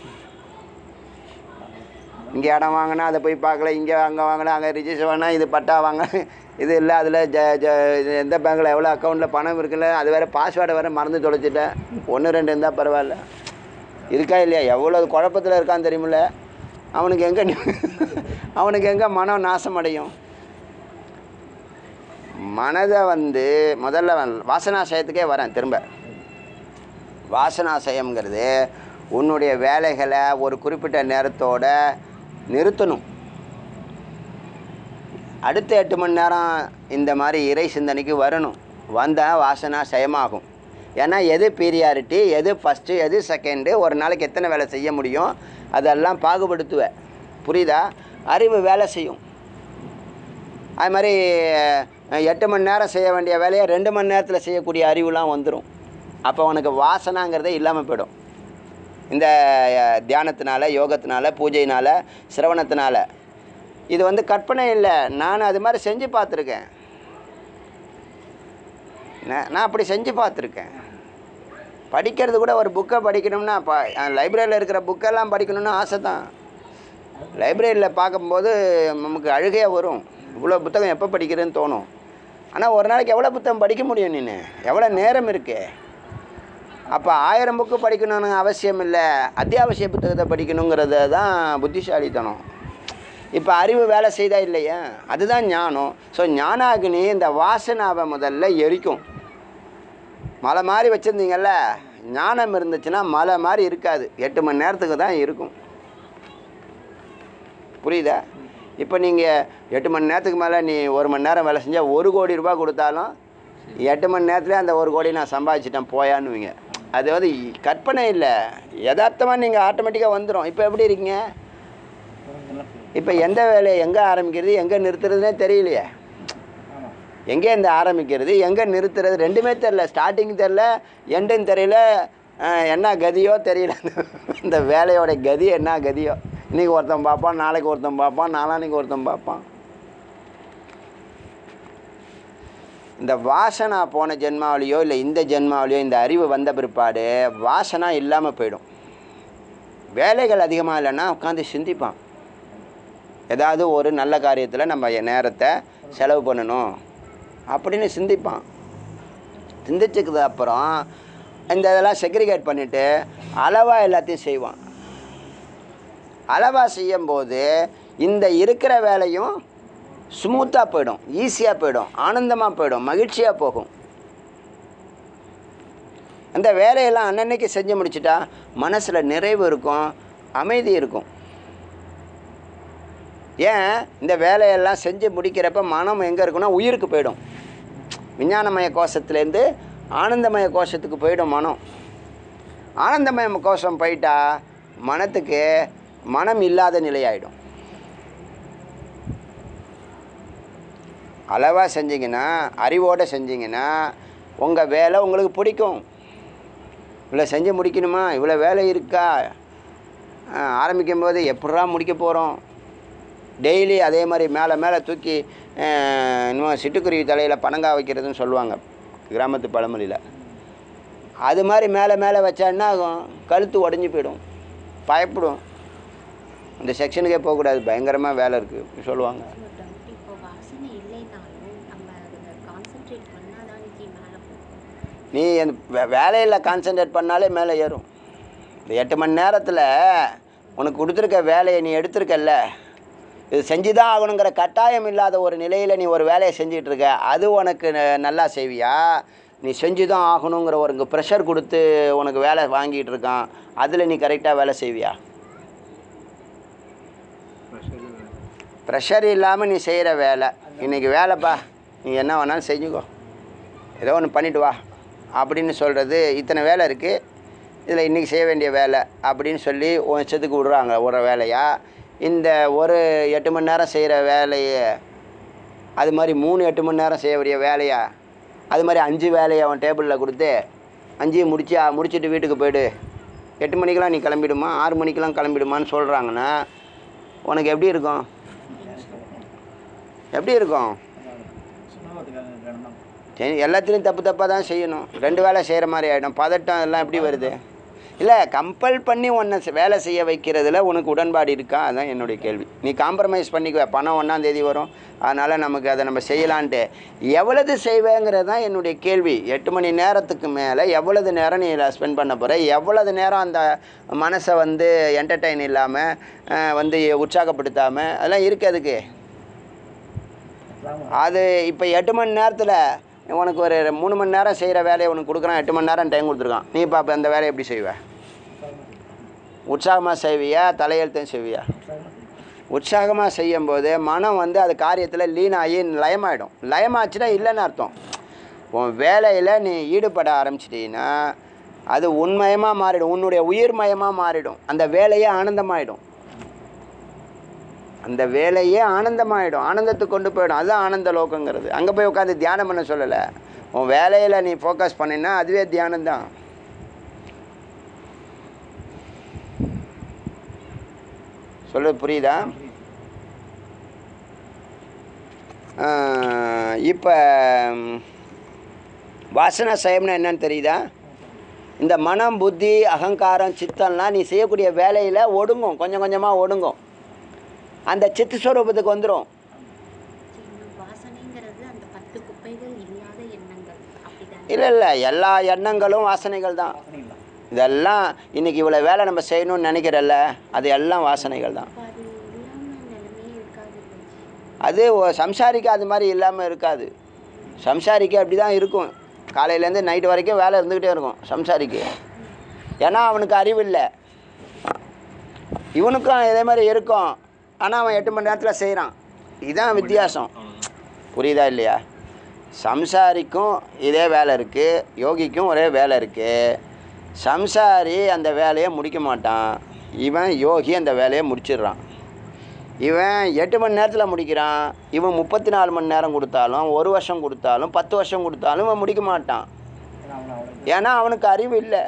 இங்கே இடம் வாங்கினா அதை போய் பார்க்கல இங்கே அங்கே வாங்கினா அங்கே ரிஜிஸ்டர் வாங்கினா இது பட்டா வாங்க இது இல்லை அதில் ஜ ஜ இது எந்த பேங்க்கில் எவ்வளோ அக்கௌண்ட்டில் பணம் இருக்குல்ல அது வேறு பாஸ்வேர்டை வேறு மறந்து தொலைச்சிட்டேன் ஒன்று ரெண்டு இருந்தால் பரவாயில்ல இருக்கா இல்லையா எவ்வளோ குழப்பத்தில் இருக்கான்னு தெரியுமில்ல அவனுக்கு எங்கே அவனுக்கு எங்கே மனம் நாசம் அடையும் மனதை வந்து முதல்ல வ- வாசனாசயத்துக்கே வரேன் திரும்ப வாசனாசயம்ங்கிறது உன்னுடைய வேலைகளை ஒரு குறிப்பிட்ட நேரத்தோட நிறுத்தணும் அடுத்த எட்டு மணி நேரம் இந்த மாதிரி இறை சிந்தனைக்கு வரணும் வந்தால் வாசனா செயமாகும் ஏன்னா எது பீரியாரிட்டி எது ஃபஸ்ட்டு எது செகண்டு ஒரு நாளைக்கு எத்தனை வேலை செய்ய முடியும் அதெல்லாம் பாகுபடுத்துவ புரியுதா அறிவு வேலை செய்யும் அது மாதிரி அஹ், எட்டு மணி நேரம் செய்ய வேண்டிய வேலையை ரெண்டு மணி நேரத்தில் செய்யக்கூடிய அறிவுலாம் வந்துடும் அப்போ உனக்கு வாசனாங்கிறதே இல்லாமல் போயிடும் இந்த அஹ், தியானத்தினால யோகத்தினால பூஜையினால சிரவணத்தினால இது வந்து கற்பனை இல்லை நான் அது மாதிரி செஞ்சு பார்த்துருக்கேன் நான் நான் அப்படி செஞ்சு பார்த்துருக்கேன் படிக்கிறது கூட ஒரு புக்கை படிக்கணும்னா ப லைப்ரரியில் இருக்கிற புக்கெல்லாம் படிக்கணும்னு ஆசை தான் லைப்ரரியில் பார்க்கும்போது நமக்கு அழுகையாக வரும் இவ்வளோ புத்தகம் எப்போ படிக்கிறதுன்னு தோணும் ஆனால் ஒரு நாளைக்கு எவ்வளோ புத்தகம் படிக்க முடியும் நீ எவ்வளோ நேரம் இருக்கு அப்போ ஆயிரம் புக்கு படிக்கணும்னு அவசியம் இல்லை அத்தியாவசிய புத்தகத்தை படிக்கணுங்கிறது தான் புத்திசாலித்தனம் இப்போ அறிவு வேலை செய்தா இல்லையா அதுதான் ஞானம் ஸோ ஞானாகினி இந்த வாசனாவை முதல்ல எரிக்கும் மலை மாதிரி வச்சுருந்தீங்கல்ல ஞானம் இருந்துச்சுன்னா மலை மாதிரி இருக்காது எட்டு மணி நேரத்துக்கு தான் இருக்கும் புரியுதா இப்போ நீங்கள் எட்டு மணி நேரத்துக்கு மேலே நீ ஒரு மணி நேரம் வேலை செஞ்சால் ஒரு கோடி ரூபாய் கொடுத்தாலும் எட்டு மணி நேரத்துலேயே அந்த ஒரு கோடி நான் சம்பாதிச்சிட்டேன் போயான்னுவீங்க அது வந்து கற்பனை இல்லை யதார்த்தமாக நீங்கள் ஆட்டோமேட்டிக்காக வந்துடும் இப்போ எப்படி இருக்கீங்க இப்போ எந்த வேலையை எங்கே ஆரம்பிக்கிறது எங்கே நிறுத்துறதுனே தெரியலையே எங்கே இந்த ஆரம்பிக்கிறது எங்கே நிறுத்துறது ரெண்டுமே தெரில ஸ்டார்டிங் தெரில எண்டும் தெரியல அஹ், என்ன கதியோ தெரியல இந்த வேலையோட கதி என்ன கதியோ இன்றைக்கி ஒருத்தன் பார்ப்பான் நாளைக்கு ஒருத்தன் பார்ப்பான் நாளான்னைக்கு ஒருத்தன் பார்ப்பான் இந்த வாசனா போன ஜென்மாவிலையோ இல்லை இந்த ஜென்மாவிலையோ இந்த அறிவு வந்த பிற்பாடு வாசனா இல்லாமல் போயிடும் வேலைகள் அதிகமாக இல்லைன்னா உட்காந்து சிந்திப்பான் ஏதாவது ஒரு நல்ல காரியத்தில் நம்ம என் நேரத்தை செலவு பண்ணணும் அப்படின்னு சிந்திப்பான் சிந்திச்சதுக்கு அப்புறம் இந்த இதெல்லாம் செக்ரிகேட் பண்ணிவிட்டு அளவாக எல்லாத்தையும் செய்வான் அளவாக செய்யும்போது இந்த இருக்கிற வேலையும் ஸ்மூத்தாக போயிடும் ஈஸியாக போயிடும் ஆனந்தமாக போயிடும் மகிழ்ச்சியாக போகும் அந்த வேலையெல்லாம் அன்னன்னைக்கு செஞ்சு முடிச்சிட்டா மனசில் நிறைவு இருக்கும் அமைதி இருக்கும் ஏன் இந்த வேலையெல்லாம் செஞ்சு முடிக்கிறப்ப மனம் எங்கே இருக்குன்னா உயிருக்கு போயிடும் விஞ்ஞானமய கோஷத்துலேருந்து ஆனந்தமய கோஷத்துக்கு போயிடும் மனம் ஆனந்தமய கோஷம் போயிட்டா மனத்துக்கு மனம் இல்லாத நிலையாயிடும் அளவாக செஞ்சீங்கன்னா அறிவோடு செஞ்சீங்கன்னா உங்கள் வேலை உங்களுக்கு பிடிக்கும் இவ்வளோ செஞ்சு முடிக்கணுமா இவ்வளோ வேலை இருக்கா ஆஹ், ஆரம்பிக்கும் போது எப்படா முடிக்க போகிறோம் டெய்லி அதே மாதிரி மேலே மேலே தூக்கி ஆஹ், இன்னும் சிட்டுக்குருவி தலையில் பனங்காய் வைக்கிறதுன்னு சொல்லுவாங்க கிராமத்து பழமொழியில் அது மாதிரி மேலே மேலே வச்சா என்ன ஆகும் கழுத்து உடஞ்சி போயிடும் பயப்படும் இந்த செக்ஷனுக்கே போகக்கூடாது பயங்கரமாக வேலை இருக்குது சொல்லுவாங்க ஒரு டவுட் இப்போ வாசனை இல்லைனாலும் நம்ம அதில் கான்சென்ட்ரேட் பண்ணாதான் ஜி மேலே போகும் நீ அந்த வே- வேலையில் கான்சென்ட்ரேட் பண்ணாலே மேலே ஏறும் இந்த எட்டு மணி நேரத்தில் உனக்கு கொடுத்துருக்க வேலையை நீ எடுத்திருக்கல்ல இது செஞ்சு தான் ஆகணுங்கிற கட்டாயம் இல்லாத ஒரு நிலையில் நீ ஒரு வேலையை செஞ்சிட்டு இருக்க அது உனக்கு ந- நல்லா செய்வியா நீ செஞ்சு தான் ஆகணுங்கிற ஒரு ப்ரெஷர் கொடுத்து உனக்கு வேலை வாங்கிட்டு இருக்கான் அதில் நீ கரெக்டாக வேலை செய்வியா ப்ரெஷர் இல்லாமல் நீ செய்கிற வேலை இன்றைக்கி வேலைப்பா நீ என்ன வேணாலும் செஞ்சுக்கோ ஏதோ ஒன்று பண்ணிட்டு வா அப்படின்னு சொல்கிறது இத்தனை வேலை இருக்குது இதில் இன்றைக்கி செய்ய வேண்டிய வேலை அப்படின்னு சொல்லி உன் இஷ்டத்துக்கு விடுறாங்க ஒரு வேலையா இந்த ஒரு எட்டு மணி நேரம் செய்கிற வேலையை அது மாதிரி மூணு எட்டு மணி நேரம் செய்ய வேண்டிய வேலையா அது மாதிரி அஞ்சு வேலையை அவன் டேபிளில் கொடுத்து அஞ்சையும் முடிச்சு முடிச்சுட்டு வீட்டுக்கு போயிடு எட்டு மணிக்கெலாம் நீ கிளம்பிடுமா ஆறு மணிக்கெலாம் கிளம்பிடுமான்னு சொல்கிறாங்கன்னா உனக்கு எப்படி இருக்கும் எப்படி இருக்கும் சரி எல்லாத்துலேயும் தப்பு தப்பாக தான் செய்யணும் ரெண்டு வேலை செய்கிற மாதிரி ஆகிடும் பதட்டம் எல்லாம் எப்படி வருது இல்லை கம்பல் பண்ணி உன்னை செ- வேலை செய்ய வைக்கிறதுல உனக்கு உடன்பாடு இருக்கா அதான் என்னுடைய கேள்வி நீ காம்ப்ரமைஸ் பண்ணிக்குவ பணம் ஒன்றாம் தேதி வரும் அதனால் நமக்கு அதை நம்ம செய்யலான்ட்டு எவ்வளவு செய்வேங்கிறது தான் என்னுடைய கேள்வி எட்டு மணி நேரத்துக்கு மேலே எவ்வளவு நேரம் நீ ஸ்பெண்ட் பண்ண போகிற எவ்வளவு நேரம் அந்த மனசை வந்து என்டர்டெயின் இல்லாமல் வந்து உற்சாகப்படுத்தாமல் அதெல்லாம் இருக்கு அதுக்கு அது இப்போ எட்டு மணி நேரத்தில் உனக்கு ஒரு மூணு மணி நேரம் செய்கிற வேலையை உனக்கு கொடுக்குறான் எட்டு மணி நேரம் டைம் கொடுத்துருக்கான் நீ இப்போ அப்போ அந்த வேலையை எப்படி செய்வ உற்சாகமாக செய்வியா தலையெழுத்தையும் செய்வியா உற்சாகமாக செய்யும்போது மனம் வந்து அது காரியத்தில் லீனாகி லயமாயிடும் லயமாச்சுன்னா இல்லைன்னு அர்த்தம் உன் வேலையில் நீ ஈடுபட ஆரம்பிச்சிட்டீங்கன்னா அது உண்மயமாக மாறிடும் உன்னுடைய உயிர்மயமாக மாறிடும் அந்த வேலையே ஆனந்தமாயிடும் அந்த வேலையே ஆனந்தமாயிடும் ஆனந்தத்துக்கு கொண்டு போயிடும் அதுதான் ஆனந்த லோகங்கிறது அங்கே போய் உட்காந்து தியானம் பண்ண சொல்லலை உன் வேலையில் நீ ஃபோக்கஸ் பண்ணினா அதுவே தியானம்தான் சொல்றது புரியுதா இப்போ வாசனா சயம்னா என்னன்னு தெரியுதா இந்த மனம் புத்தி அகங்காரம் சித்தம்லாம் நீ செய்யக்கூடிய வேலையில் ஒடுங்கும் கொஞ்சம் கொஞ்சமாக ஒடுங்கும் அந்த சித்து ஸ்வரூபத்துக்கு வந்துடும் இன்னும் வாசனைங்கிறது அந்த பத்து குப்பைகள் இல்லாத எண்ணங்கள் அப்படிதானே இல்லை இல்லை எல்லா எண்ணங்களும் வாசனைகள் தான் இதெல்லாம் இன்னைக்கு இவ்வளோ வேலை நம்ம செய்யணும்னு நினைக்கிறல்ல அது எல்லாம் வாசனைகள் தான் அப்போ அது இல்லாம நிலைமையே இருக்காது குருஜி. அது ஒ- சம்சாரிக்கு அது மாதிரி இல்லாமல் இருக்காது சம்சாரிக்கு அப்படி தான் இருக்கும் காலையிலேருந்து நைட்டு வரைக்கும் வேலை இருந்துக்கிட்டே இருக்கும் சம்சாரிக்கு ஏன்னா அவனுக்கு அறிவு இல்லை இவனுக்கும் இதே மாதிரி இருக்கும் ஆனால் அவன் எட்டு மணி நேரத்தில் செய்கிறான் இதுதான் வித்தியாசம் புரியுதா இல்லையா சம்சாரிக்கும் இதே வேலை இருக்குது யோகிக்கும் ஒரே வேலை இருக்குது சம்சாரி அந்த வேலையை முடிக்க மாட்டான் இவன் யோகி அந்த வேலையை முடிச்சிடுறான் இவன் எட்டு மணி நேரத்தில் முடிக்கிறான் இவன் முப்பத்தி நாலு மணி நேரம் கொடுத்தாலும் ஒரு வருஷம் கொடுத்தாலும் பத்து வருஷம் கொடுத்தாலும் இவன் முடிக்க மாட்டான் ஏன்னா அவனுக்கு அறிவு இல்லை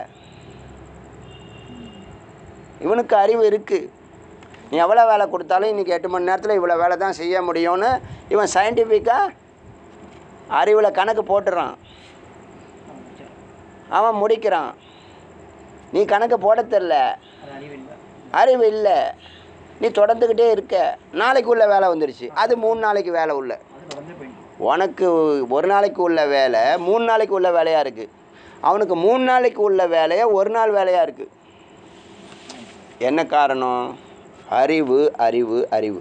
இவனுக்கு அறிவு இருக்குது நீ எவ்வளோ வேலை கொடுத்தாலும் இன்றைக்கி எட்டு மணி நேரத்தில் இவ்வளோ வேலை தான் செய்ய முடியும்னு இவன் சயின்டிஃபிக்காக அறிவில் கணக்கு போட்டுறான் அவன் முடிக்கிறான் நீ கணக்கு போட தெரில அறிவு இல்லை நீ தொடர்ந்துக்கிட்டே இருக்க நாளைக்கு உள்ள வேலை வந்துருச்சு அது மூணு நாளைக்கு வேலை உள்ள உனக்கு ஒரு நாளைக்கு உள்ள வேலை மூணு நாளைக்கு உள்ள வேலையாக இருக்குது அவனுக்கு மூணு நாளைக்கு உள்ள வேலையை ஒரு நாள் வேலையாக இருக்குது என்ன காரணம் அறிவு அறிவு அறிவு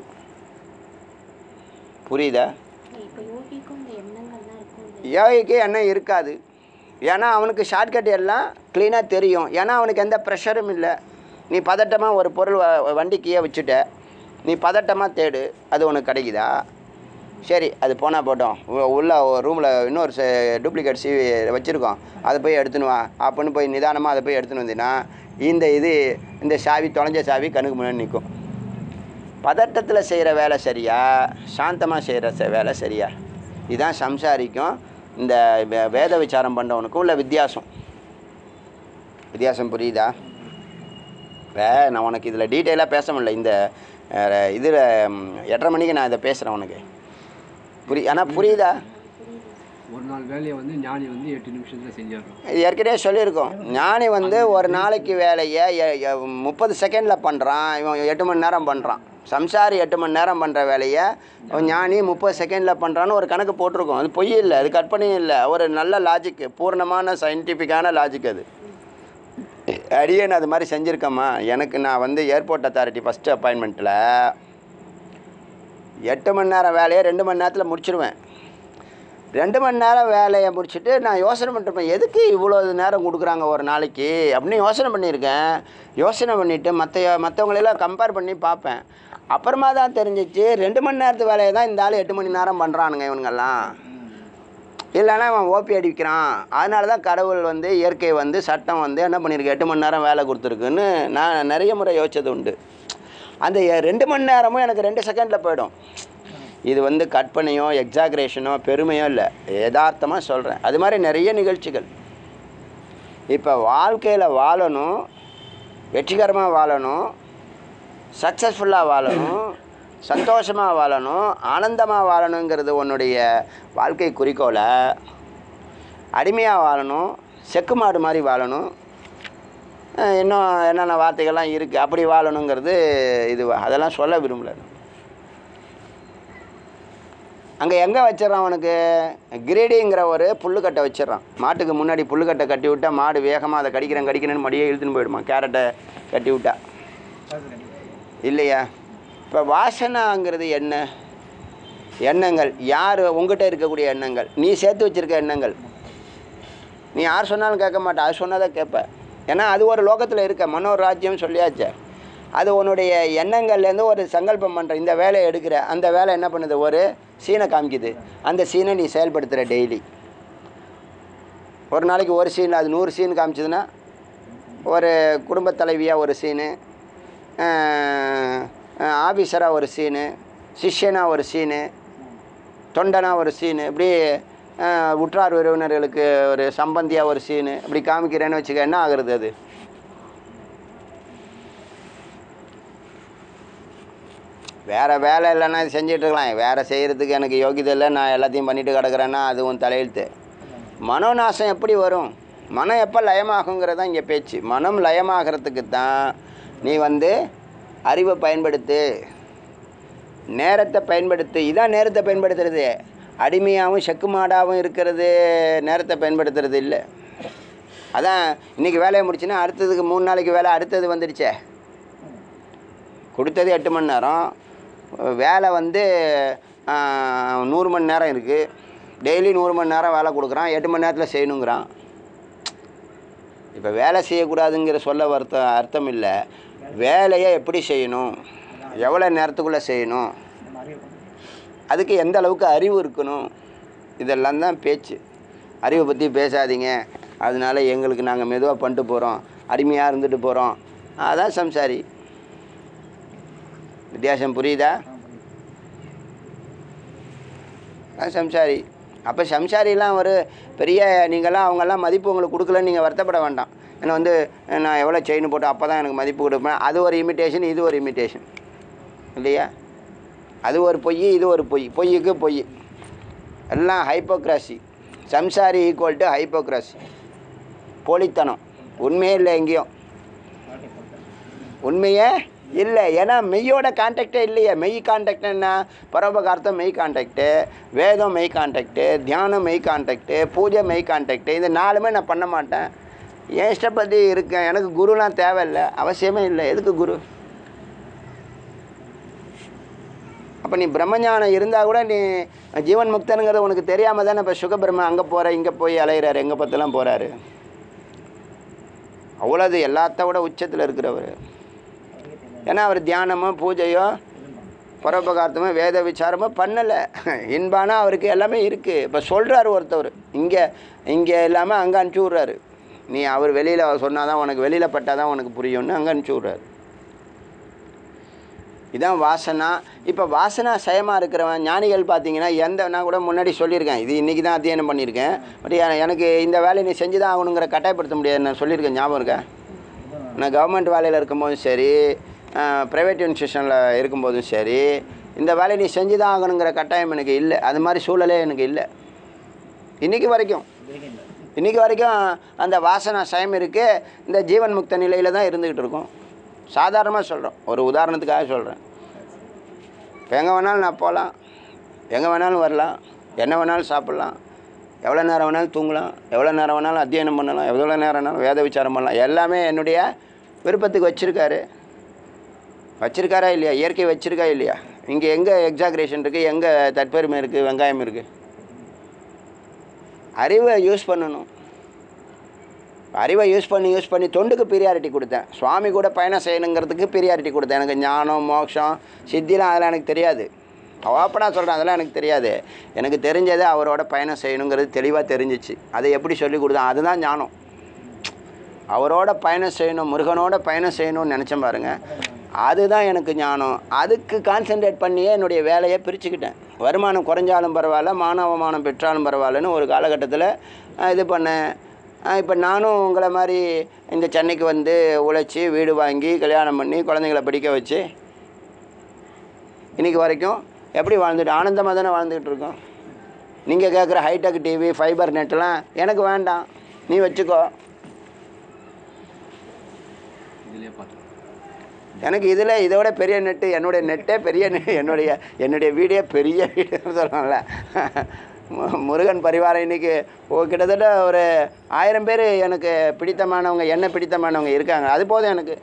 புரியுதா இப்போ யோகிக்கும் இந்த எண்ணங்கள்லாம் இருக்கும் இந்த யோகிக்கு எண்ணம் இருக்காது ஏன்னா அவனுக்கு ஷார்ட்கட் எல்லாம் க்ளீனாக தெரியும் ஏன்னா அவனுக்கு எந்த ப்ரெஷரும் இல்லை நீ பதட்டமாக ஒரு பொருள் வ- வண்டிக்கையே வச்சுட்ட நீ பதட்டமாக தேடு அது உனக்கு கிடைக்குதா சரி அது போனால் போட்டோம் உ- உள்ள ரூமில் இன்னொரு டூப்ளிகேட் சிவி வச்சுருக்கோம் அதை போய் எடுத்துன்னு வா அப்படின்னு போய் நிதானமாக அதை போய் எடுத்துன்னு வந்தீங்கன்னா இந்த இது இந்த சாவி தொலைஞ்ச சாவி கண்ணுக்கு முன்னாடி நிற்கும் பதட்டத்தில் செய்கிற வேலை சரியா சாந்தமாக செய்கிற வேலை சரியா இதுதான் சம்சாரிக்கும் இந்த வே- வேத விசாரம் பண்ணுறவனுக்கும் உள்ள வித்தியாசம் வித்தியாசம் புரியுதா வே நான் உனக்கு இதில் டீட்டெயிலாக பேச முடியல இந்த இதில் எட்டரை மணிக்கு நான் இதை பேசுகிறேன் உனக்கு புரி ஆனால் புரியுதா ஒரு நாள் வேலையை வந்து ஞானி வந்து எட்டு நிமிஷத்தில் செஞ்சிடறோம் இது ஏற்கனவே சொல்லியிருக்கோம் ஞானி வந்து ஒரு நாளைக்கு வேலையை எ- எ- முப்பது செகண்டில் பண்ணுறான் இவன் எட்டு மணி நேரம் பண்ணுறான் சம்சாரி எட்டு மணி நேரம் பண்ணுற வேலையை அவன் ஞானி முப்பது செகண்டில் பண்ணுறான்னு ஒரு கணக்கு போட்டிருக்கோம் அது பொய் இல்லை அது கற்பனையும் இல்லை ஒரு நல்ல லாஜிக்கு பூர்ணமான சயின்டிஃபிக்கான லாஜிக் அது அடியேன் அது மாதிரி செஞ்சுருக்கேம்மா எனக்கு நான் வந்து ஏர்போர்ட் அத்தாரிட்டி ஃபஸ்ட்டு அப்பாயின்மெண்ட்டில் எட்டு மணி நேரம் வேலையை ரெண்டு மணி நேரத்தில் முடிச்சிருவேன் ரெண்டு மணி நேரம் வேலையை முடிச்சுட்டு நான் யோசனை பண்ணிருப்பேன் எதுக்கு இவ்வளோ நேரம் கொடுக்குறாங்க ஒரு நாளைக்கு அப்படின்னு யோசனை பண்ணியிருக்கேன் யோசனை பண்ணிவிட்டு மற்ற மற்றவங்களெல்லாம் கம்பேர் பண்ணி பார்ப்பேன் அப்புறமா தான் தெரிஞ்சிச்சு ரெண்டு மணி நேரத்து வேலையை தான் இந்த ஆள் எட்டு மணி நேரம் பண்ணுறானுங்க இவனுங்கெல்லாம் இல்லைன்னா அவன் ஓபி அடிக்கிறான் அதனால தான் கடவுள் வந்து இயற்கை வந்து சட்டம் வந்து என்ன பண்ணியிருக்கு எட்டு மணி நேரம் வேலை கொடுத்துருக்குன்னு நான் நிறைய முறை யோசிச்சது உண்டு அந்த எ- ரெண்டு மணி நேரமும் எனக்கு ரெண்டு செகண்டில் போயிடும் இது வந்து கற்பனையோ எக்ஸாக்ரேஷனோ பெருமையோ இல்லை யதார்த்தமாக சொல்கிறேன் அது மாதிரி நிறைய நிகழ்ச்சிகள் இப்போ வாழ்க்கையில் வாழணும் வெற்றிகரமாக வாழணும் சக்ஸஸ்ஃபுல்லாக வாழணும் சந்தோஷமாக வாழணும் ஆனந்தமாக வாழணுங்கிறது உன்னுடைய வாழ்க்கை குறிக்கோளை அடிமையாக வாழணும் செக்கு மாடு மாதிரி வாழணும் அஹ் இன்னும் என்னென்ன வார்த்தைகள்லாம் இருக்குது அப்படி வாழணுங்கிறது இது அதெல்லாம் சொல்ல விரும்பல அங்கே எங்கே வச்சிடறான் அவனுக்கு கிரீடிங்கிற ஒரு புல்லுக்கட்டை வச்சிடறான் மாட்டுக்கு முன்னாடி புல்லுக்கட்டை கட்டி விட்டா மாடு வேகமாக அதை கடிக்கிறேன் கடிக்கிறேன்னு மடியே இழுத்துன்னு போயிடுமா கேரட்டை கட்டி விட்டா இல்லையா இப்போ வாசனாங்கிறது என்ன எண்ணங்கள் யார் உங்ககிட்ட இருக்கக்கூடிய எண்ணங்கள் நீ சேர்த்து வச்சிருக்க எண்ணங்கள் நீ யார் சொன்னாலும் கேட்க மாட்ட அது சொன்னதை கேட்ப ஏன்னா அது ஒரு லோகத்தில் இருக்க மனோராஜ்யம் சொல்லியாச்சே அது உன்னுடைய எண்ணங்கள்லேருந்து ஒரு சங்கல்பம் பண்ணுற இந்த வேலையை எடுக்கிற அந்த வேலை என்ன பண்ணுது ஒரு சீனை காமிக்குது அந்த சீனை நீ செயல்படுத்துகிற டெய்லி ஒரு நாளைக்கு ஒரு சீன் அது நூறு சீன் காமிச்சதுன்னா ஒரு குடும்பத் தலைவியாக ஒரு சீனு ஆஃபீஸராக ஒரு சீனு சிஷ்யனாக ஒரு சீனு தொண்டனாக ஒரு சீனு இப்படி அஹ், உற்றார் உறவினர்களுக்கு ஒரு சம்பந்தியாக ஒரு சீனு இப்படி காமிக்கிறேன்னு வச்சுக்க என்ன ஆகுறது அது வேறு வேலை இல்லைன்னா இது செஞ்சுட்டு இருக்கலாம் வேறு செய்கிறதுக்கு எனக்கு யோகிதை இல்லை நான் எல்லாத்தையும் பண்ணிட்டு கிடக்குறேன்னா அது உன் தலையெழுத்து மனோநாசம் எப்படி வரும் மனம் எப்போ லயமாகுங்கிறது தான் இங்கே பேச்சு மனம் லயமாகிறதுக்கு தான் நீ வந்து அறிவை பயன்படுத்து நேரத்தை பயன்படுத்து இதான் நேரத்தை பயன்படுத்துறது அடிமையாகவும் செக்குமாடாகவும் இருக்கிறது நேரத்தை பயன்படுத்துறது இல்லை அதான் இன்றைக்கி வேலையை முடிச்சுன்னா அடுத்ததுக்கு மூணு நாளைக்கு வேலை அடுத்தது வந்துடுச்சே கொடுத்தது எட்டு மணி நேரம் வேலை வந்து ஆஹ், நூறு மணி நேரம் இருக்குது டெய்லி நூறு மணி நேரம் வேலை கொடுக்குறான் எட்டு மணி நேரத்தில் செய்யணுங்கிறான் இப்போ வேலை செய்யக்கூடாதுங்கிற சொல்ல வருத்த அர்த்தம் இல்லை வேலையை எப்படி செய்யணும் எவ்வளோ நேரத்துக்குள்ளே செய்யணும் அதுக்கு எந்த அளவுக்கு அறிவு இருக்கணும் இதெல்லாம் தான் பேச்சு அறிவை பற்றி பேசாதீங்க அதனால எங்களுக்கு நாங்கள் மெதுவாக பண்ணிட்டு போகிறோம் அருமையாக இருந்துட்டு போகிறோம் அதான் சம்சாரி வித்தியாசம் புரியுதா அதான் சம்சாரி அப்போ சம்சாரிலாம் ஒரு பெரிய நீங்கள்லாம் அவங்கெல்லாம் மதிப்பு உங்களுக்கு கொடுக்கலன்னு நீங்கள் வருத்தப்பட வேண்டாம் ஏன்னா வந்து நான் எவ்வளோ செயின் போட்டு அப்போ தான் எனக்கு மதிப்பு கொடுப்பேன் அது ஒரு இமிட்டேஷன் இது ஒரு இமிட்டேஷன் இல்லையா அது ஒரு பொய் இது ஒரு பொய் பொய்யுக்கு பொய் எல்லாம் ஹைப்போக்ராசி சம்சாரி ஈக்குவல் டு ஹைப்போக்ராசி போலித்தனம் உண்மையே இல்லை எங்கேயும் உண்மையே இல்லை ஏன்னா மெய்யோட கான்டாக்டே இல்லையே மெய் கான்டாக்ட் என்ன பரோபகார்த்தம் மெய் கான்டாக்டு வேதம் மெய் கான்டாக்டு தியானம் மெய் கான்டாக்டு பூஜை மெய் கான்டாக்டு இது நாலுமே நான் பண்ண மாட்டேன் என் இஷ்டப்படி இருக்கேன் எனக்கு குருலாம் தேவையில்லை அவசியமே இல்லை எதுக்கு குரு அப்போ நீ பிரம்மஞானம் இருந்தால் கூட நீ ஜீவன் முக்தனுங்கிறது உனக்கு தெரியாமல் தானே இப்போ சுகபிரம்ம அங்கே போகிற இங்கே போய் அலையிறாரு எங்கே பத்தெல்லாம் போகிறாரு அவ்வளோது எல்லாத்த விட உச்சத்தில் இருக்கிறவர் ஏன்னா அவர் தியானமோ பூஜையோ பரோபகார்த்தமோ வேத விசாரமோ பண்ணலை இன்பானா அவருக்கு எல்லாமே இருக்குது இப்போ சொல்கிறாரு ஒருத்தவர் இங்கே இங்கே இல்லாமல் அங்கே அனுப்பிச்சி விட்றாரு நீ அவர் வெளியில் சொன்னால் தான் உனக்கு வெளியில் பட்டால் தான் உனக்கு புரியும்னு அங்கே அனுப்பிச்சி விட்றாரு இதான் வாசனா இப்போ வாசனா சயமாக இருக்கிறவன் ஞானிகள் பார்த்தீங்கன்னா எந்த நான் கூட முன்னாடி சொல்லியிருக்கேன் இது இன்றைக்கி தான் அத்தியனம் பண்ணியிருக்கேன் பட் எனக்கு இந்த வேலையை நீ செஞ்சு தான் ஆகணுங்கிற கட்டாயப்படுத்த முடியாது நான் சொல்லியிருக்கேன் ஞாபகம் இருக்கா நான் கவர்மெண்ட் வேலையில் இருக்கும்போதும் சரி ப்ரைவேட் இன்ஸ்டியூஷனில் இருக்கும்போதும் சரி இந்த வேலையை நீ செஞ்சு தான் ஆகணுங்கிற கட்டாயம் எனக்கு இல்லை அது மாதிரி சூழலே எனக்கு இல்லை இன்றைக்கி வரைக்கும் இன்றைக்கி வரைக்கும் அந்த வாசனா சயம் இருக்குது இந்த ஜீவன் முக்த நிலையில் தான் இருந்துக்கிட்டு இருக்கோம் சாதாரணமாக சொல்கிறோம் ஒரு உதாரணத்துக்காக சொல்கிறேன் இப்போ எங்கே வேணாலும் நான் போகலாம் எங்கே வேணாலும் வரலாம் என்ன வேணாலும் சாப்பிட்லாம் எவ்வளோ நேரம் வேணாலும் தூங்கலாம் எவ்வளோ நேரம் வேணாலும் அத்தியனம் பண்ணலாம் எவ்வளோ நேரம் வேணாலும் வேத விசாரம் பண்ணலாம் எல்லாமே என்னுடைய விருப்பத்துக்கு வச்சுருக்காரு வச்சுருக்காரா இல்லையா இயற்கை வச்சுருக்கா இல்லையா இங்கே எங்கே எக்ஸாக்ரேஷன் இருக்குது எங்கே தற்பெருமை இருக்குது வெங்காயம் இருக்குது அறிவை யூஸ் பண்ணணும் அறிவை யூஸ் பண்ணி யூஸ் பண்ணி தொண்டுக்கு பீரியாரிட்டி கொடுத்தேன் சுவாமி கூட பயணம் செய்யணுங்கிறதுக்கு பீரியாரிட்டி கொடுத்தேன் எனக்கு ஞானம் மோட்சம் சித்திலாம் அதெல்லாம் எனக்கு தெரியாது ஓப்பனாக சொல்கிறேன் அதெல்லாம் எனக்கு தெரியாது எனக்கு தெரிஞ்சதை அவரோட பயணம் செய்யணுங்கிறது தெளிவாக தெரிஞ்சிச்சு அதை எப்படி சொல்லி கொடுத்தேன் அதுதான் ஞானம் அவரோட பயணம் செய்யணும் முருகனோட பயணம் செய்யணும்னு நினச்சேன் பாருங்க அதுதான் எனக்கு ஞானம் அதுக்கு கான்சென்ட்ரேட் பண்ணியே என்னுடைய வேலையை பிரிச்சுக்கிட்டேன் வருமானம் குறைஞ்சாலும் பரவாயில்ல மானவமானம் பெற்றாலும் பரவாயில்லன்னு ஒரு காலகட்டத்தில் அஹ், இது பண்ணேன் இப்போ நானும் உங்களை மாதிரி இந்த சென்னைக்கு வந்து உழைச்சி வீடு வாங்கி கல்யாணம் பண்ணி குழந்தைங்கள படிக்க வச்சு இன்றைக்கி வரைக்கும் எப்படி வாழ்ந்துட்டு ஆனந்தமாக தானே வாழ்ந்துக்கிட்டு இருக்கோம் நீங்கள் கேட்குற ஹைடெக் டிவி ஃபைபர் நெட்லாம் எனக்கு வேண்டாம் நீ வச்சுக்கோ இதுலேயே பார்த்துக்கலாம் எனக்கு இதில் இதோட பெரிய நெட்டு என்னுடைய நெட்டே பெரிய நெ என்னுடைய என்னுடைய வீடே பெரிய வீடுன்னு சொல்லலாம்ல மு- முருகன் பரிவாரம் இன்னைக்கு ஓ கிட்டத்தட்ட ஒரு ஆயிரம் பேர் எனக்கு பிடித்தமானவங்க என்ன பிடித்தமானவங்க இருக்காங்க அது போதும் எனக்கு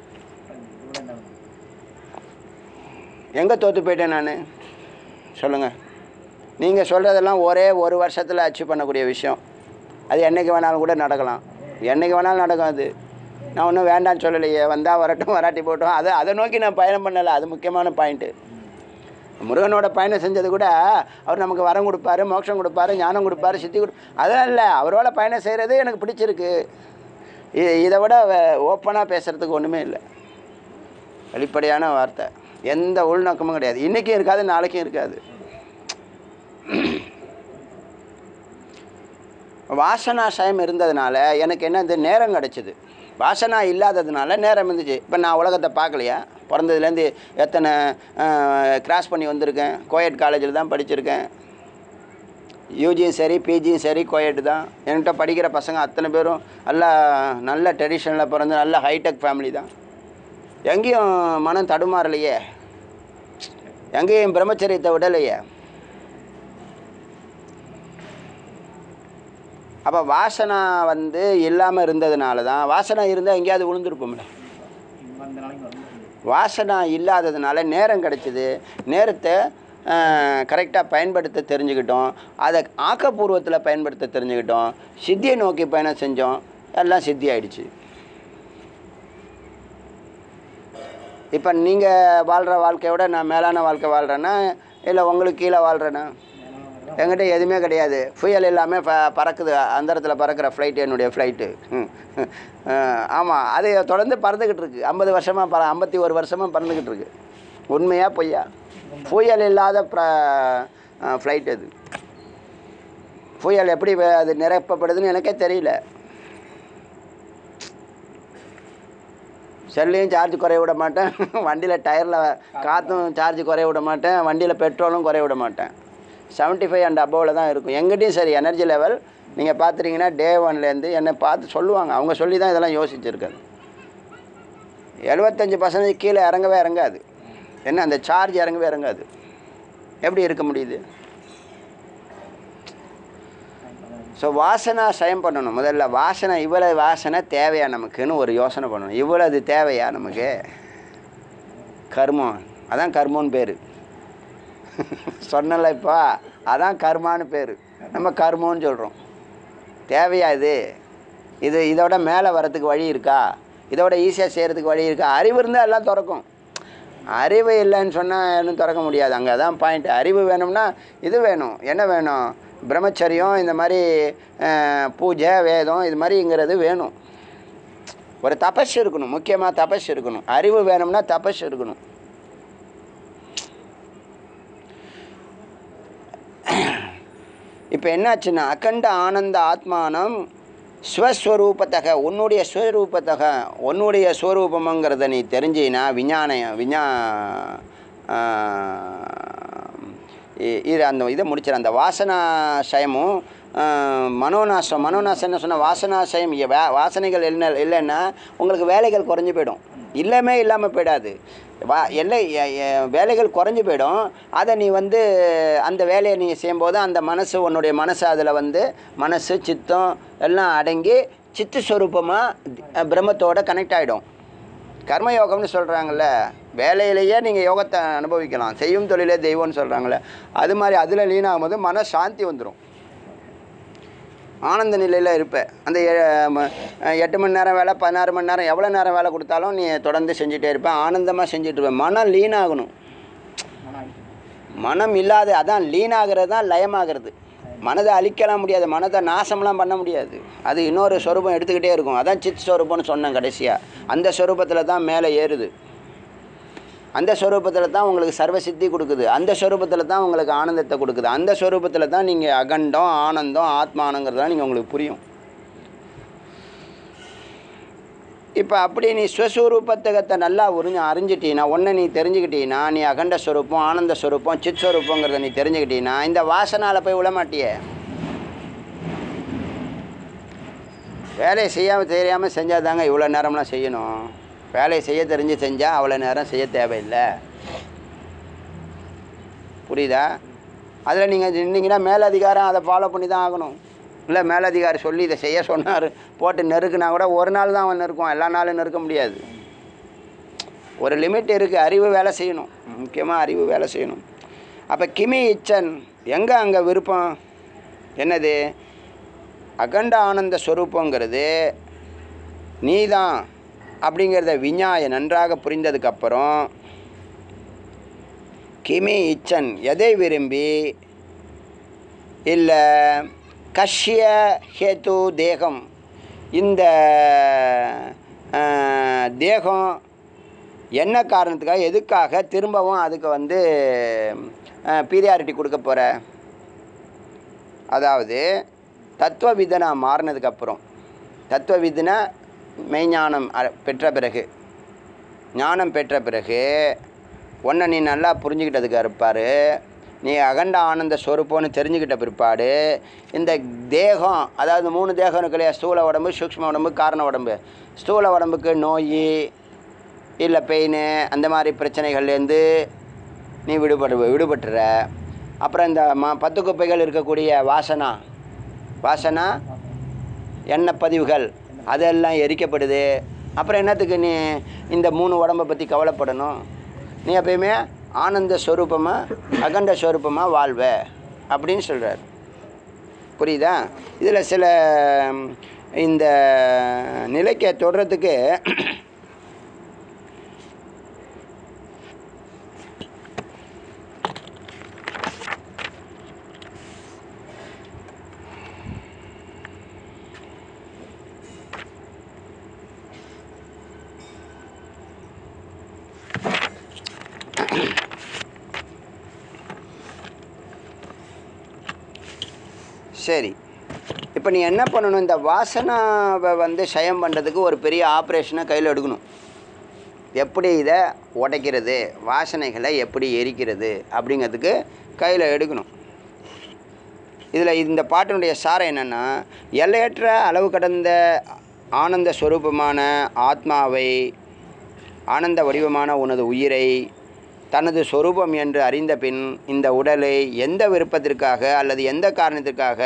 எங்கே தோற்று போயிட்டேன் நான் சொல்லுங்கள் நீங்கள் சொல்கிறதெல்லாம் ஒரே ஒரு வருஷத்தில் அச்சீவ் பண்ணக்கூடிய விஷயம் அது என்றைக்கு வேணாலும் கூட நடக்கலாம் என்றைக்கு வேணாலும் நடக்கும் அது நான் ஒன்றும் வேண்டாம்னு சொல்லலையே வந்தால் வரட்டும் வராட்டி போட்டோம் அதை அதை நோக்கி நான் பயணம் பண்ணலை அது முக்கியமான பாயிண்ட்டு முருகனோட பயணம் செஞ்சது கூட அவர் நமக்கு வரம் கொடுப்பாரு மோட்சம் கொடுப்பாரு ஞானம் கொடுப்பாரு சித்தி கொடு அதெல்லாம் இல்லை அவரோட பயணம் செய்கிறது எனக்கு பிடிச்சிருக்கு இ- இதை விட ஓப்பனாக பேசுகிறதுக்கு ஒன்றுமே இல்லை வெளிப்படையான வார்த்தை எந்த உள்நோக்கமும் கிடையாது இன்றைக்கும் இருக்காது நாளைக்கும் இருக்காது வாசனாசயம் இருந்ததுனால எனக்கு என்ன இந்த நேரம் கிடச்சிது வாசனா இல்லாததுனால நேரம் இருந்துச்சு இப்போ நான் உலகத்தை பார்க்கலையா பிறந்ததுலேருந்து எத்தனை கிராஸ் பண்ணி வந்திருக்கேன் கோயட் காலேஜில் தான் படிச்சிருக்கேன் யூஜியும் சரி பிஜியும் சரி கோயட் தான் என்கிட்ட படிக்கிற பசங்க அத்தனை பேரும் நல்ல நல்ல ட்ரெடிஷனில் பிறந்து நல்ல ஹைடெக் ஃபேமிலி தான் எங்கேயும் மனம் தடுமாறலையே எங்கேயும் பிரம்மச்சரியத்தை விடலையே அப்போ வாசனை வந்து இல்லாமல் இருந்ததுனால தான் வாசனை இருந்தால் எங்கேயாவது விழுந்திருப்போம்ல வாசனை இல்லாததுனால நேரம் கிடச்சிது நேரத்தை கரெக்டாக பயன்படுத்த தெரிஞ்சுக்கிட்டோம் அதை ஆக்கப்பூர்வத்தில் பயன்படுத்த தெரிஞ்சுக்கிட்டோம் சித்தியை நோக்கி பயணம் செஞ்சோம் எல்லாம் சித்தி ஆயிடுச்சு இப்போ நீங்கள் வாழ்கிற வாழ்க்கையை விட நான் மேலான வாழ்க்கை வாழ்கிறேன்னா இல்லை உங்களுக்கு கீழே வாழ்கிறேன்னா என்கிட்ட எதுவுமே கிடையாது ஃபியல் எல்லாமே ப பறக்குது அந்தரத்தில் பறக்கிற ஃப்ளைட்டு என்னுடைய ஃப்ளைட்டு ஆமாம் அது தொடர்ந்து பறந்துக்கிட்டு இருக்கு ஐம்பது வருஷமாக பற ஐம்பத்தி ஒரு வருஷமாக பறந்துக்கிட்டு இருக்கு உண்மையா பொய்யா ஃபியல் இல்லாத ப்ர ஃப்ளைட் அது ஃபியல் எப்படி வ- அது நிரப்பப்படுதுன்னு எனக்கே தெரியல செல்லையும் சார்ஜ் குறைய விட மாட்டேன் வண்டியில் டயரில் காற்றும் சார்ஜ் குறைய விட மாட்டேன் வண்டியில் பெட்ரோலும் குறைய விட மாட்டேன் செவன்ட்டி ஃபைவ் அண்ட் அபோவில் தான் இருக்கும் எங்கிட்டையும் சரி எனர்ஜி லெவல் நீங்கள் பார்த்துட்டீங்கன்னா டே ஒன்லேருந்து என்னை பார்த்து சொல்லுவாங்க அவங்க சொல்லி தான் இதெல்லாம் யோசிச்சிருக்காது எழுபத்தஞ்சி பர்சன்டேஜ் கீழே இறங்கவே இறங்காது என்ன அந்த சார்ஜ் இறங்கவே இறங்காது எப்படி இருக்க முடியுது ஸோ வாசனா சயம் பண்ணணும் முதல்ல வாசனை இவ்வளவு வாசனை தேவையா நமக்குன்னு ஒரு யோசனை பண்ணணும் இவ்வளவு தேவையா நமக்கு கர்மம் அதான் கர்மம்னு பேர் சொன்னல இப்போ அதான் கர்மான்னு பேர் நம்ம கர்மம்னு சொல்கிறோம் தேவையா இது இது இதோட மேலே வரத்துக்கு வழி இருக்கா இதோட ஈஸியாக செய்கிறதுக்கு வழி இருக்கா அறிவு இருந்தால் எல்லாம் திறக்கும் அறிவு இல்லைன்னு சொன்னால் இன்னும் திறக்க முடியாது அங்கே தான் பாயிண்ட் அறிவு வேணும்னா இது வேணும் என்ன வேணும் பிரம்மச்சரியம் இந்த மாதிரி அஹ், பூஜை வேதம் இது மாதிரிங்கிறது வேணும் ஒரு தபஸ் இருக்கணும் முக்கியமாக தபஸ் இருக்கணும் அறிவு வேணும்னா தபஸ் இருக்கணும் இப்போ என்னாச்சுன்னா அகண்ட ஆனந்த ஆத்மானம் ஸ்வஸ்வரூபத்தக உன்னுடைய ஸ்வரூபத்தக உன்னுடைய ஸ்வரூபம்ங்கிறத நீ தெரிஞ்சினா விஞ்ஞான விஞ்ஞா இ- இது அந்த இதை முடிச்சிட அந்த வாசனாசயமும் மனோநாசம் மனோநாசம் என்ன சொன்னால் வாசனாசயம் இ- வா வாசனைகள் என்ன இல்லைன்னா உங்களுக்கு வேலைகள் குறைஞ்சு போயிடும் இல்லமே இல்லாமல் போயிடாது வா எல்லை எ- எ- வேலைகள் குறைஞ்சு போயிடும் அதை நீ வந்து அந்த வேலையை நீ செய்யும்போது அந்த மனசு உன்னுடைய மனசு அதில் வந்து மனசு சித்தம் எல்லாம் அடங்கி சித்து ஸ்வரூபமாக பிரம்மத்தோட கனெக்ட் ஆகிடும் கர்மயோகம்னு சொல்கிறாங்கல்ல வேலையிலேயே நீங்கள் யோகத்தை அனுபவிக்கலாம் செய்யும் தொழிலே தெய்வம்னு சொல்கிறாங்கல்ல அது மாதிரி அதில் லீன் ஆகும்போது மன சாந்தி வந்துடும் ஆனந்த நிலையில் இருப்ப அந்த எ- ம- எட்டு மணி நேரம் வேலை பதினாறு மணி நேரம் எவ்வளோ நேரம் வேலை கொடுத்தாலும் நீ தொடர்ந்து செஞ்சுட்டே இருப்ப ஆனந்தமாக செஞ்சுட்டு இருப்ப மனம் லீன் ஆகணும் மனம் இல்லாத அதான் லீன் ஆகிறது தான் லயமாகிறது மனதை அழிக்கலாம் முடியாது மனதை நாசம்லாம் பண்ண முடியாது அது இன்னொரு ஸ்வரூபம் எடுத்துக்கிட்டே இருக்கும் அதான் சித் ஸ்வரூபம்னு சொன்னேன் கடைசியாக அந்த ஸ்வரூபத்தில் தான் மேலே ஏறுது அந்த ஸ்வரூபத்தில் தான் உங்களுக்கு சர்வ சித்தி கொடுக்குது அந்த ஸ்வரூபத்தில் தான் உங்களுக்கு ஆனந்தத்தை கொடுக்குது அந்த ஸ்வரூபத்தில் தான் நீங்கள் அகண்டம் ஆனந்தம் ஆத்மானங்கிறதுலாம் நீங்கள் உங்களுக்கு புரியும் இப்போ அப்படி நீ ஸ்வஸ்வரூபத்தகத்தை நல்லா உறிஞ்சு அறிஞ்சிட்டீன்னா ஒன்றை நீ தெரிஞ்சுக்கிட்டீன்னா நீ அகண்ட ஸ்வரூபம் ஆனந்த ஸ்வரூபம் சித் ஸ்வரூபங்கிறத நீ தெரிஞ்சுக்கிட்டீன்னா இந்த வாசனால் போய் விழமாட்டியே வேலையை செய்யாமல் தெரியாமல் செஞ்சால் தாங்க இவ்வளோ நேரம்லாம் செய்யணும் வேலையை செய்ய தெரிஞ்சு செஞ்சால் அவ்வளோ நேரம் செய்ய தேவையில்லை புரியுதா அதில் நீங்கள் நின்னீங்கன்னா மேலதிகாரம் அதை ஃபாலோ பண்ணி தான் ஆகணும் இல்லை மேலதிகாரி சொல்லி இதை செய்ய சொன்னார் போட்டு நெருக்குனா கூட ஒரு நாள் தான் அவன் நெருக்குவான் எல்லா நாளும் நெருக்க முடியாது ஒரு லிமிட் இருக்குது அறிவு வேலை செய்யணும் முக்கியமாக அறிவு வேலை செய்யணும் அப்போ கிமி இச்சன் எங்கே அங்கே விருப்பம் என்னது அகண்ட ஆனந்த ஸ்வரூபங்கிறது நீதான் அப்படிங்கிறத விஞ்ஞாய நன்றாக புரிந்ததுக்கப்புறம் கிமி இச்சன் எதை விரும்பி இல்லை கஷ்ய ஹேத்து தேகம் இந்த அஹ், தேகம் என்ன காரணத்துக்காக எதுக்காக திரும்பவும் அதுக்கு வந்து பீரியாரிட்டி கொடுக்க போகிற அதாவது தத்துவவிதனா மாறினதுக்கப்புறம் தத்துவவிதனா மெய்ஞானம் அ- பெற்ற பிறகு ஞானம் பெற்ற பிறகு ஒன்றை நீ நல்லா புரிஞ்சுக்கிட்டதுக்கு இருப்பார் நீ அகண்ட ஆனந்த ஸ்வரூபம்னு தெரிஞ்சுக்கிட்ட பிற்பாடு இந்த தேகம் அதாவது மூணு தேகம் இருக்கு இல்லையா ஸ்தூல உடம்பு சூக்ஷ்ம உடம்பு காரண உடம்பு ஸ்தூல உடம்புக்கு நோய் இல்லை பெயின் அந்த மாதிரி பிரச்சனைகள்லேருந்து நீ விடுபடு விடுபட்டுற அப்புறம் இந்த ம பத்து குப்பைகள் இருக்கக்கூடிய வாசனா வாசனா எண்ணெய் பதிவுகள் அதெல்லாம் எரிக்கப்படுது அப்புறம் என்னத்துக்கு நீ இந்த மூணு உடம்பை பற்றி கவலைப்படணும் நீ எப்பயுமே ஆனந்த ஸ்வரூபமாக அகண்ட ஸ்வரூபமாக வாழ்வ அப்படின்னு சொல்கிறார் புரியுதா இதில் சில ம், இந்த நிலைக்கு தொடுறதுக்கு சரி இப்போ நீ என்ன பண்ணணும் இந்த வாசனாவை வந்து சயம் பண்ணுறதுக்கு ஒரு பெரிய ஆப்ரேஷனை கையில் எடுக்கணும் எப்படி இதை உடைக்கிறது வாசனைகளை எப்படி எரிக்கிறது அப்படிங்கிறதுக்கு கையில் எடுக்கணும் இதில் இந்த பாட்டினுடைய சாரம் என்னென்னா எல்லையற்ற அளவு கடந்த ஆனந்த ஸ்வரூபமான ஆத்மாவை ஆனந்த வடிவமான உனது உயிரை தனது சொரூபம் என்று அறிந்த பின் இந்த உடலை எந்த விருப்பத்திற்காக அல்லது எந்த காரணத்திற்காக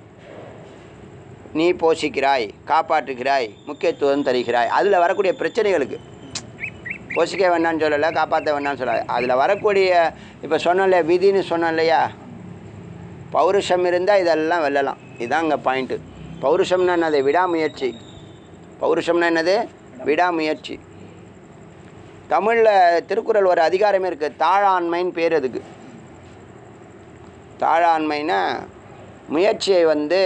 நீ போஷிக்கிறாய் காப்பாற்றுகிறாய் முக்கியத்துவம் தருகிறாய் அதில் வரக்கூடிய பிரச்சனைகளுக்கு போஷிக்க வேண்டாம்னு சொல்லலை காப்பாற்ற வேண்டாம்னு சொல்லலை அதில் வரக்கூடிய இப்போ சொன்னல விதின்னு சொன்னேன் இல்லையா பௌருஷம் இருந்தால் இதெல்லாம் வெல்லலாம் இதுதான் இங்கே பாயிண்ட்டு பௌருஷம்னா என்னது விடாமுயற்சி பௌருஷம்னா என்னது விடாமுயற்சி தமிழில் திருக்குறள் ஒரு அதிகாரமே இருக்குது தாழாண்மைன்னு பேர் அதுக்கு தாழாண்மைனா முயற்சியை வந்து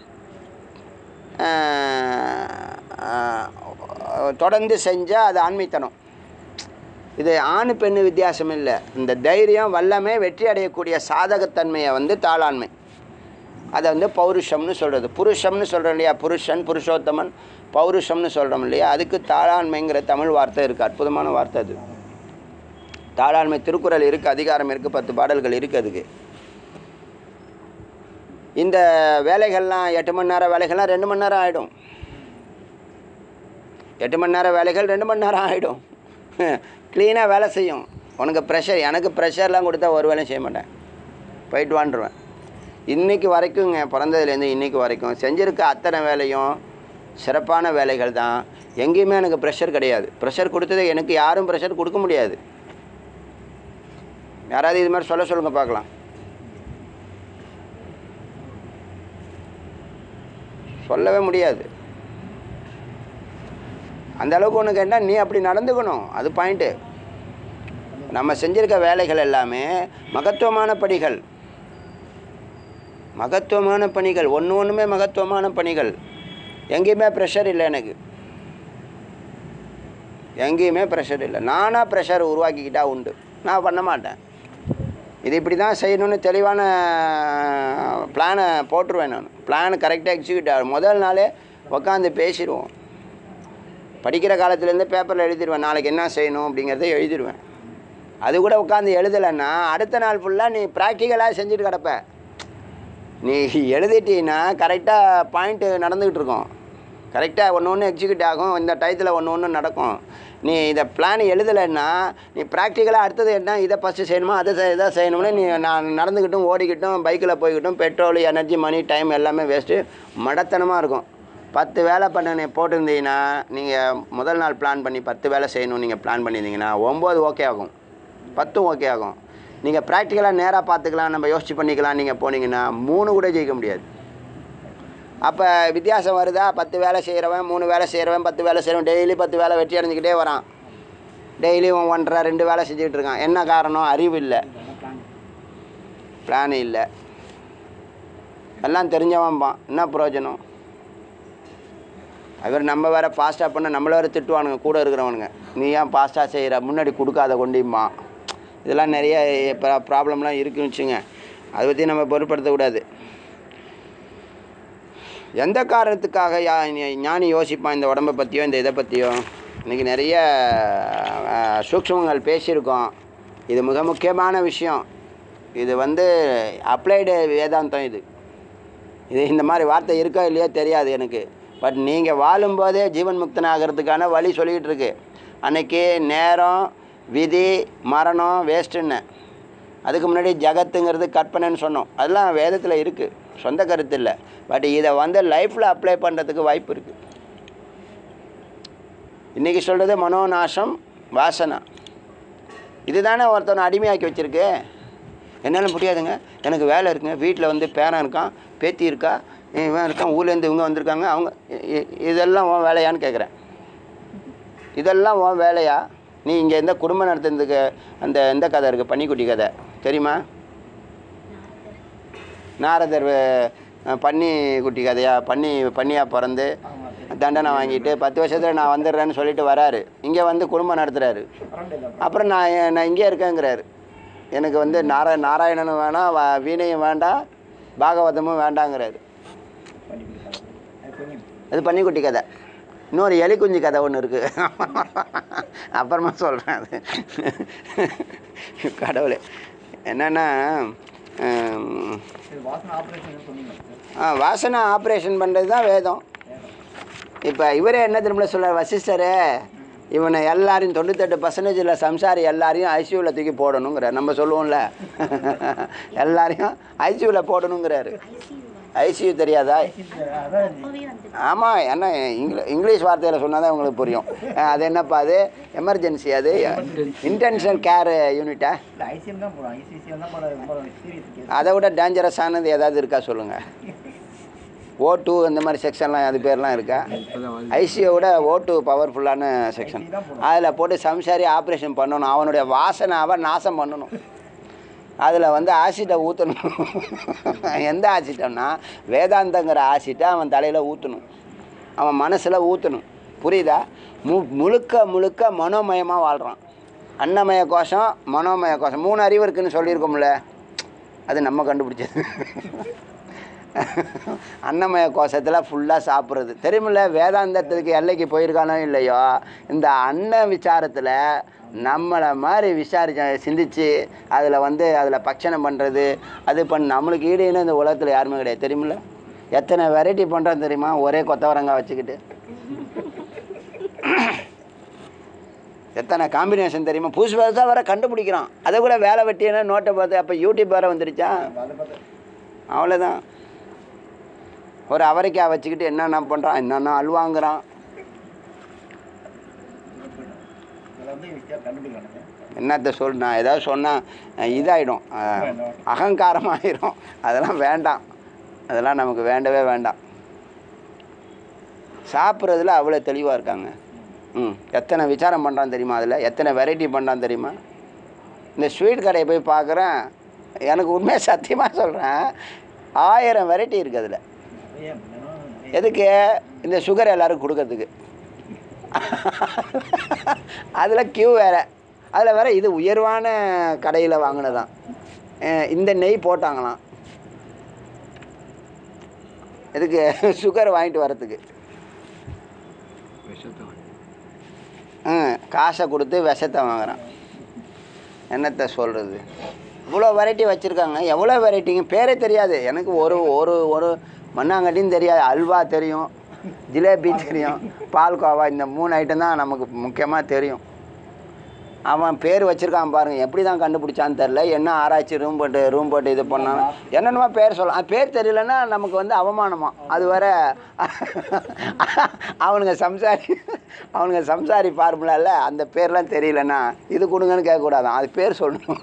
ஆஹ், ஆஹ், தொடர்ந்து செஞ்சால் அது ஆண்மைத்தனம் இது ஆண் பெண்ணு வித்தியாசம் இல்லை இந்த தைரியம் வல்லமே வெற்றி அடையக்கூடிய சாதகத்தன்மையை வந்து தாளாண்மை அதை வந்து பௌருஷம்னு சொல்கிறது புருஷம்னு சொல்கிறோம் இல்லையா புருஷன் புருஷோத்தமன் பௌருஷம்னு சொல்கிறோம் இல்லையா அதுக்கு தாளாண்மைங்கிற தமிழ் வார்த்தை இருக்குது அற்புதமான வார்த்தை அது தாளாண்மை திருக்குறள் இருக்குது அதிகாரம் இருக்குது பத்து பாடல்கள் இருக்குது அதுக்கு இந்த வேலைகள்லாம் எட்டு மணி நேரம் வேலைகள்லாம் ரெண்டு மணி நேரம் ஆகிடும் எட்டு மணி நேரம் வேலைகள் ரெண்டு மணி நேரம் ஆகிடும் க்ளீனாக வேலை செய்யும் உனக்கு ப்ரெஷர் எனக்கு ப்ரெஷர்லாம் கொடுத்தா ஒரு வேலையும் செய்ய மாட்டேன் போயிட்டு வாண்டுருவேன் இன்றைக்கி வரைக்குங்க பிறந்ததுலேருந்து இன்றைக்கி வரைக்கும் செஞ்சுருக்க அத்தனை வேலையும் சிறப்பான வேலைகள் தான் எங்கேயுமே எனக்கு ப்ரெஷர் கிடையாது ப்ரெஷர் கொடுத்தது எனக்கு யாரும் ப்ரெஷர் கொடுக்க முடியாது யாராவது இது மாதிரி சொல்ல சொல்லுங்கள் பார்க்கலாம் சொல்லவே முடியாது அந்த அளவுக்கு ஒன்று கேட்டால் நீ அப்படி நடந்துக்கணும் அது பாயிண்ட்டு நம்ம செஞ்சிருக்க வேலைகள் எல்லாமே மகத்துவமான பணிகள் மகத்துவமான பணிகள் ஒன்று ஒன்றுமே மகத்துவமான பணிகள் எங்கேயுமே ப்ரெஷர் இல்லை எனக்கு எங்கேயுமே ப்ரெஷர் இல்லை நானாக ப்ரெஷர் உருவாக்கிக்கிட்டா உண்டு நான் பண்ண மாட்டேன் இது இப்படி தான் செய்யணும்னு தெளிவான பிளானை போட்டுருவேன் நான் பிளான் கரெக்டாக எக்ஸிக்யூட் ஆகும் முதல் நாளே உட்காந்து பேசிடுவோம் படிக்கிற காலத்துலேருந்து பேப்பரில் எழுதிடுவேன் நாளைக்கு என்ன செய்யணும் அப்படிங்கிறத எழுதிடுவேன் அது கூட உட்காந்து எழுதலைன்னா அடுத்த நாள் ஃபுல்லாக நீ ப்ராக்டிக்கலாக செஞ்சுட்டு கிடப்ப நீ எழுதிட்டீன்னா கரெக்டாக பாயிண்ட்டு நடந்துக்கிட்டு இருக்கும் கரெக்டாக ஒன்று ஒன்று எக்ஸிக்யூட் ஆகும் இந்த டயத்தில் ஒன்று ஒன்று நடக்கும் நீ இதை பிளான் எழுதலைன்னா நீ ப்ராக்டிக்கலாக அடுத்தது என்ன இதை ஃபஸ்ட்டு செய்யணுமா அதை செய்- இதை செய்யணும்னு நீ நான் நடந்துக்கிட்டும் ஓடிக்கிட்டும் பைக்கில் போய்கிட்டும் பெட்ரோல் எனர்ஜி மணி டைம் எல்லாமே வேஸ்ட்டு மடத்தனமாக இருக்கும் பத்து வேலை பண்ண நீ போட்டிருந்தீங்கன்னா நீங்கள் முதல் நாள் பிளான் பண்ணி பத்து வேலை செய்யணும் நீங்கள் பிளான் பண்ணியிருந்தீங்கன்னா ஒம்பது ஓகே ஆகும் பத்தும் ஓகே ஆகும் நீங்கள் ப்ராக்டிக்கலாக நேராக பார்த்துக்கலாம் நம்ம யோசிச்சு பண்ணிக்கலாம் நீங்கள் போனீங்கன்னா மூணு கூட ஜெயிக்க முடியாது அப்போ வித்தியாசம் வருதா பத்து வேலை செய்கிறவன் மூணு வேலை செய்கிறவன் பத்து வேலை செய்கிறவன் டெய்லி பத்து வேலை வெற்றி அடைஞ்சிக்கிட்டே வரான் டெய்லி ஒன்றரை ரெண்டு வேலை செஞ்சுக்கிட்டு இருக்கான் என்ன காரணம் அறிவு இல்லை பிளான் இல்லை எல்லாம் தெரிஞ்சவன்பான் என்ன பிரயோஜனம் அவர் நம்ம வேற ஃபாஸ்ட்டாக பண்ண நம்மள வேற திட்டுவானுங்க கூட இருக்கிறவனுங்க நீ ஏன் ஃபாஸ்ட்டாக செய்கிற முன்னாடி கொடுக்காத கொண்டிம்மா இதெல்லாம் நிறைய இப்போ ப்ராப்ளம்லாம் இருக்குன்னு வச்சுங்க அதை பற்றி நம்ம பொருட்படுத்தக்கூடாது எந்த காரணத்துக்காக யா ஞ- ஞானி யோசிப்பான் இந்த உடம்பை பற்றியோ இந்த இதை பற்றியோ இன்றைக்கி நிறைய அஹ், சூக்ஷ்மங்கள் பேசியிருக்கோம் இது மிக முக்கியமான விஷயம் இது வந்து அப்ளைடு வேதாந்தம் இது இது இந்த மாதிரி வார்த்தை இருக்கோ இல்லையோ தெரியாது எனக்கு பட் நீங்கள் வாழும்போதே ஜீவன் முக்தன் ஆகிறதுக்கான வழி சொல்லிக்கிட்டு இருக்கு அன்னைக்கு நேரம் விதி மரணம் வேஸ்ட்டுன்னு அதுக்கு முன்னாடி ஜகத்துங்கிறது கற்பனைன்னு சொன்னோம் அதெல்லாம் வேதத்தில் இருக்குது சொந்த கருத்து இல்லை பட் இதை வந்து லைஃப்பில் அப்ளை பண்ணுறதுக்கு வாய்ப்பு இருக்குது இன்றைக்கி சொல்கிறது மனோநாசம் வாசனா இதுதானே ஒருத்தனை அடிமையாக்கி வச்சிருக்கு என்னால் முடியாதுங்க எனக்கு வேலை இருக்குங்க வீட்டில் வந்து பேரன் இருக்கான் பேத்தி இருக்கா இவன் இருக்கான் ஊர்லேருந்து இவங்க வந்திருக்காங்க அவங்க இ- இ- இதெல்லாம் உன் வேலையான்னு கேட்குறேன் இதெல்லாம் உன் வேலையா நீ இங்கே எந்த குடும்பம் நடத்துறதுக்கு அந்த எந்த கதை இருக்குது பன்னிக்குட்டி கதை தெரியுமா நாரதர் அஹ், பன்னி குட்டி கதையா பன்னி பன்னியாக பிறந்து தண்டனை வாங்கிட்டு பத்து வருஷத்தில் நான் வந்துடுறேன்னு சொல்லிட்டு வராரு இங்கே வந்து குடும்பம் நடத்துகிறாரு அப்புறம் நான் ஏ- நான் இங்கே இருக்கேங்கிறாரு எனக்கு வந்து நாரா நாராயணனும் வேணாம் வ- வீணையும் வேண்டாம் பாகவதமும் வேண்டாங்கிறாரு அது பன்னிக்குட்டி கதை இன்னொரு எலி குஞ்சு கதை ஒன்று இருக்குது அப்புறமா சொல்கிறேன் அது கடவுளே என்னென்னா ஹம், இது வாசனை ஆப்ரேஷன் சொன்னீங்க சார் ஆ வாசனை ஆப்ரேஷன் பண்ணுறது தான் வேதம் இப்போ இவரே என்ன திரும்ப சொல்கிறார் வசிஷ்டரே இவனை எல்லாரையும் தொண்ணூத்தெட்டு பர்சன்டேஜில் சம்சாரி எல்லாரையும் ஐசியூவில் தூக்கி போடணுங்கிறார் நம்ம சொல்லுவோம்ல எல்லாரையும் ஐசியூவில் போடணுங்கிறாரு ஐசியூ தெரியாதா அதான் அப்பவே வந்து ஆமாம் என்ன இங்கிலீஷ் இங்கிலீஷ் வார்த்தையில் சொன்னால் தான் உங்களுக்கு புரியும் அஹ் அது என்னப்பா அது எமர்ஜென்சி அது இன்டென்ஷனல் கேர் யூனிட்டா இல்லை ஐசிஎம் தான் போகிறோம் ஐசிசிஎம் தான் போகிற ரொம்ப சீரியஸ் கேஸ் அதை விட டேஞ்சரஸானது ஏதாவது இருக்கா சொல்லுங்கள் ஓ டூ இந்த மாதிரி செக்ஷன்லாம் அது பேர்லாம் இருக்கா இப்போதான் வந்து ஐசியை விட ஓ டூ பவர்ஃபுல்லான செக்ஷன் அதில் போட்டு சம்சாரி ஆப்ரேஷன் பண்ணணும் அவனுடைய வாசனாவை நாசம் பண்ணணும் அதில் வந்து ஆசிட்டை ஊற்றணும் எந்த ஆசிட்டம்னா வேதாந்தங்கிற ஆசிட்டை அவன் தலையில் ஊற்றணும் அவன் மனசில் ஊற்றணும் புரியுதா மு முழுக்க முழுக்க மனோமயமாக வாழ்கிறான் அன்னமய கோஷம் மனோமய கோஷம் மூணு அறிவு இருக்குன்னு சொல்லியிருக்கோம்ல அது நம்ம கண்டுபிடிச்சது அன்னமய கோஷத்தில் ஃபுல்லாக சாப்பிட்றது தெரியுமில்ல வேதாந்தத்துக்கு எல்லைக்கு போயிருக்கானோ இல்லையோ இந்த அன்ன விசாரத்தில் நம்மளை மாதிரி விசாரிச்ச சிந்திச்சு அதில் வந்து அதில் பட்சணம் பண்ணுறது அது பண்ண நம்மளுக்கு ஈடு இணை இந்த உலகத்தில் யாருமே கிடையாது தெரியுமில்ல எத்தனை வெரைட்டி பண்ணுறோம் தெரியுமா ஒரே கொத்தவரங்காய் வச்சுக்கிட்டு எத்தனை காம்பினேஷன் தெரியுமா புதுசு புதுசாக வர கண்டுபிடிக்கிறான் அதை கூட வேலை வெட்டினா நோட்டை பார்த்து அப்போ யூடியூப் வேறு வந்துருச்சா அதை பார்த்து அவ்வளோதான் ஒரு அவரைக்காய் வச்சுக்கிட்டு என்னென்ன பண்ணுறான் என்னென்ன அல்வாங்கிறான் இதில் வந்து விஷயம் கண்டுபிடிக்கணும் என்னத்த சொல் நான் ஏதாவது சொன்னால் இதாகிடும் அகங்காரமாயிரும் அதெல்லாம் வேண்டாம் அதெல்லாம் நமக்கு வேண்டவே வேண்டாம் சாப்பிட்றதுல அவ்வளோ தெளிவாக இருக்காங்க ம் எத்தனை விசாரம் பண்ணுறான் தெரியுமா அதில் எத்தனை வெரைட்டி பண்ணுறான் தெரியுமா இந்த ஸ்வீட் கடையை போய் பார்க்குறேன் எனக்கு உண்மையாக சத்தியமாக சொல்கிறேன் ஆயிரம் வெரைட்டி இருக்குது அதில் நிறைய பண்ணணும் நிறைய எதுக்கு இந்த சுகர் எல்லாரும் கொடுக்கறதுக்கு அதில் கியூ வேறு அதில் வேற இது உயர்வான கடையில் வாங்கினதான் அஹ் இந்த நெய் போட்டாங்களாம் எதுக்கு சுகர் வாங்கிட்டு வரத்துக்கு விஷத்தை வாங்கி ம் காசை கொடுத்து விஷத்தை வாங்குறான் என்னத்தை சொல்கிறது இவ்வளோ வெரைட்டி வச்சுருக்காங்க எவ்வளோ வெரைட்டிங்க பேரே தெரியாது எனக்கு ஒரு ஒரு ஒரு மண்ணாங்கட்டியும் தெரியாது அல்வா தெரியும் ஜிலேபி தெரியும் பால்கோவா இந்த மூணு ஐட்டம் தான் நமக்கு முக்கியமாக தெரியும் அவன் பேர் வச்சுருக்கான் பாருங்க எப்படி தான் கண்டுபிடிச்சான்னு தெரில என்ன ஆராய்ச்சி ரூம் போட்டு ரூம் போட்டு இது பண்ணான் என்னென்னமோ பேர் சொல்லலாம் அது பேர் தெரியலன்னா நமக்கு வந்து அவமானமா அது வர அவனுங்க சம்சாரி அவனுங்க சம்சாரி ஃபார்முலாவில் அந்த பேர்லாம் தெரியலன்னா இது கொடுங்கன்னு கேட்கக்கூடாதான் அது பேர் சொல்லணும்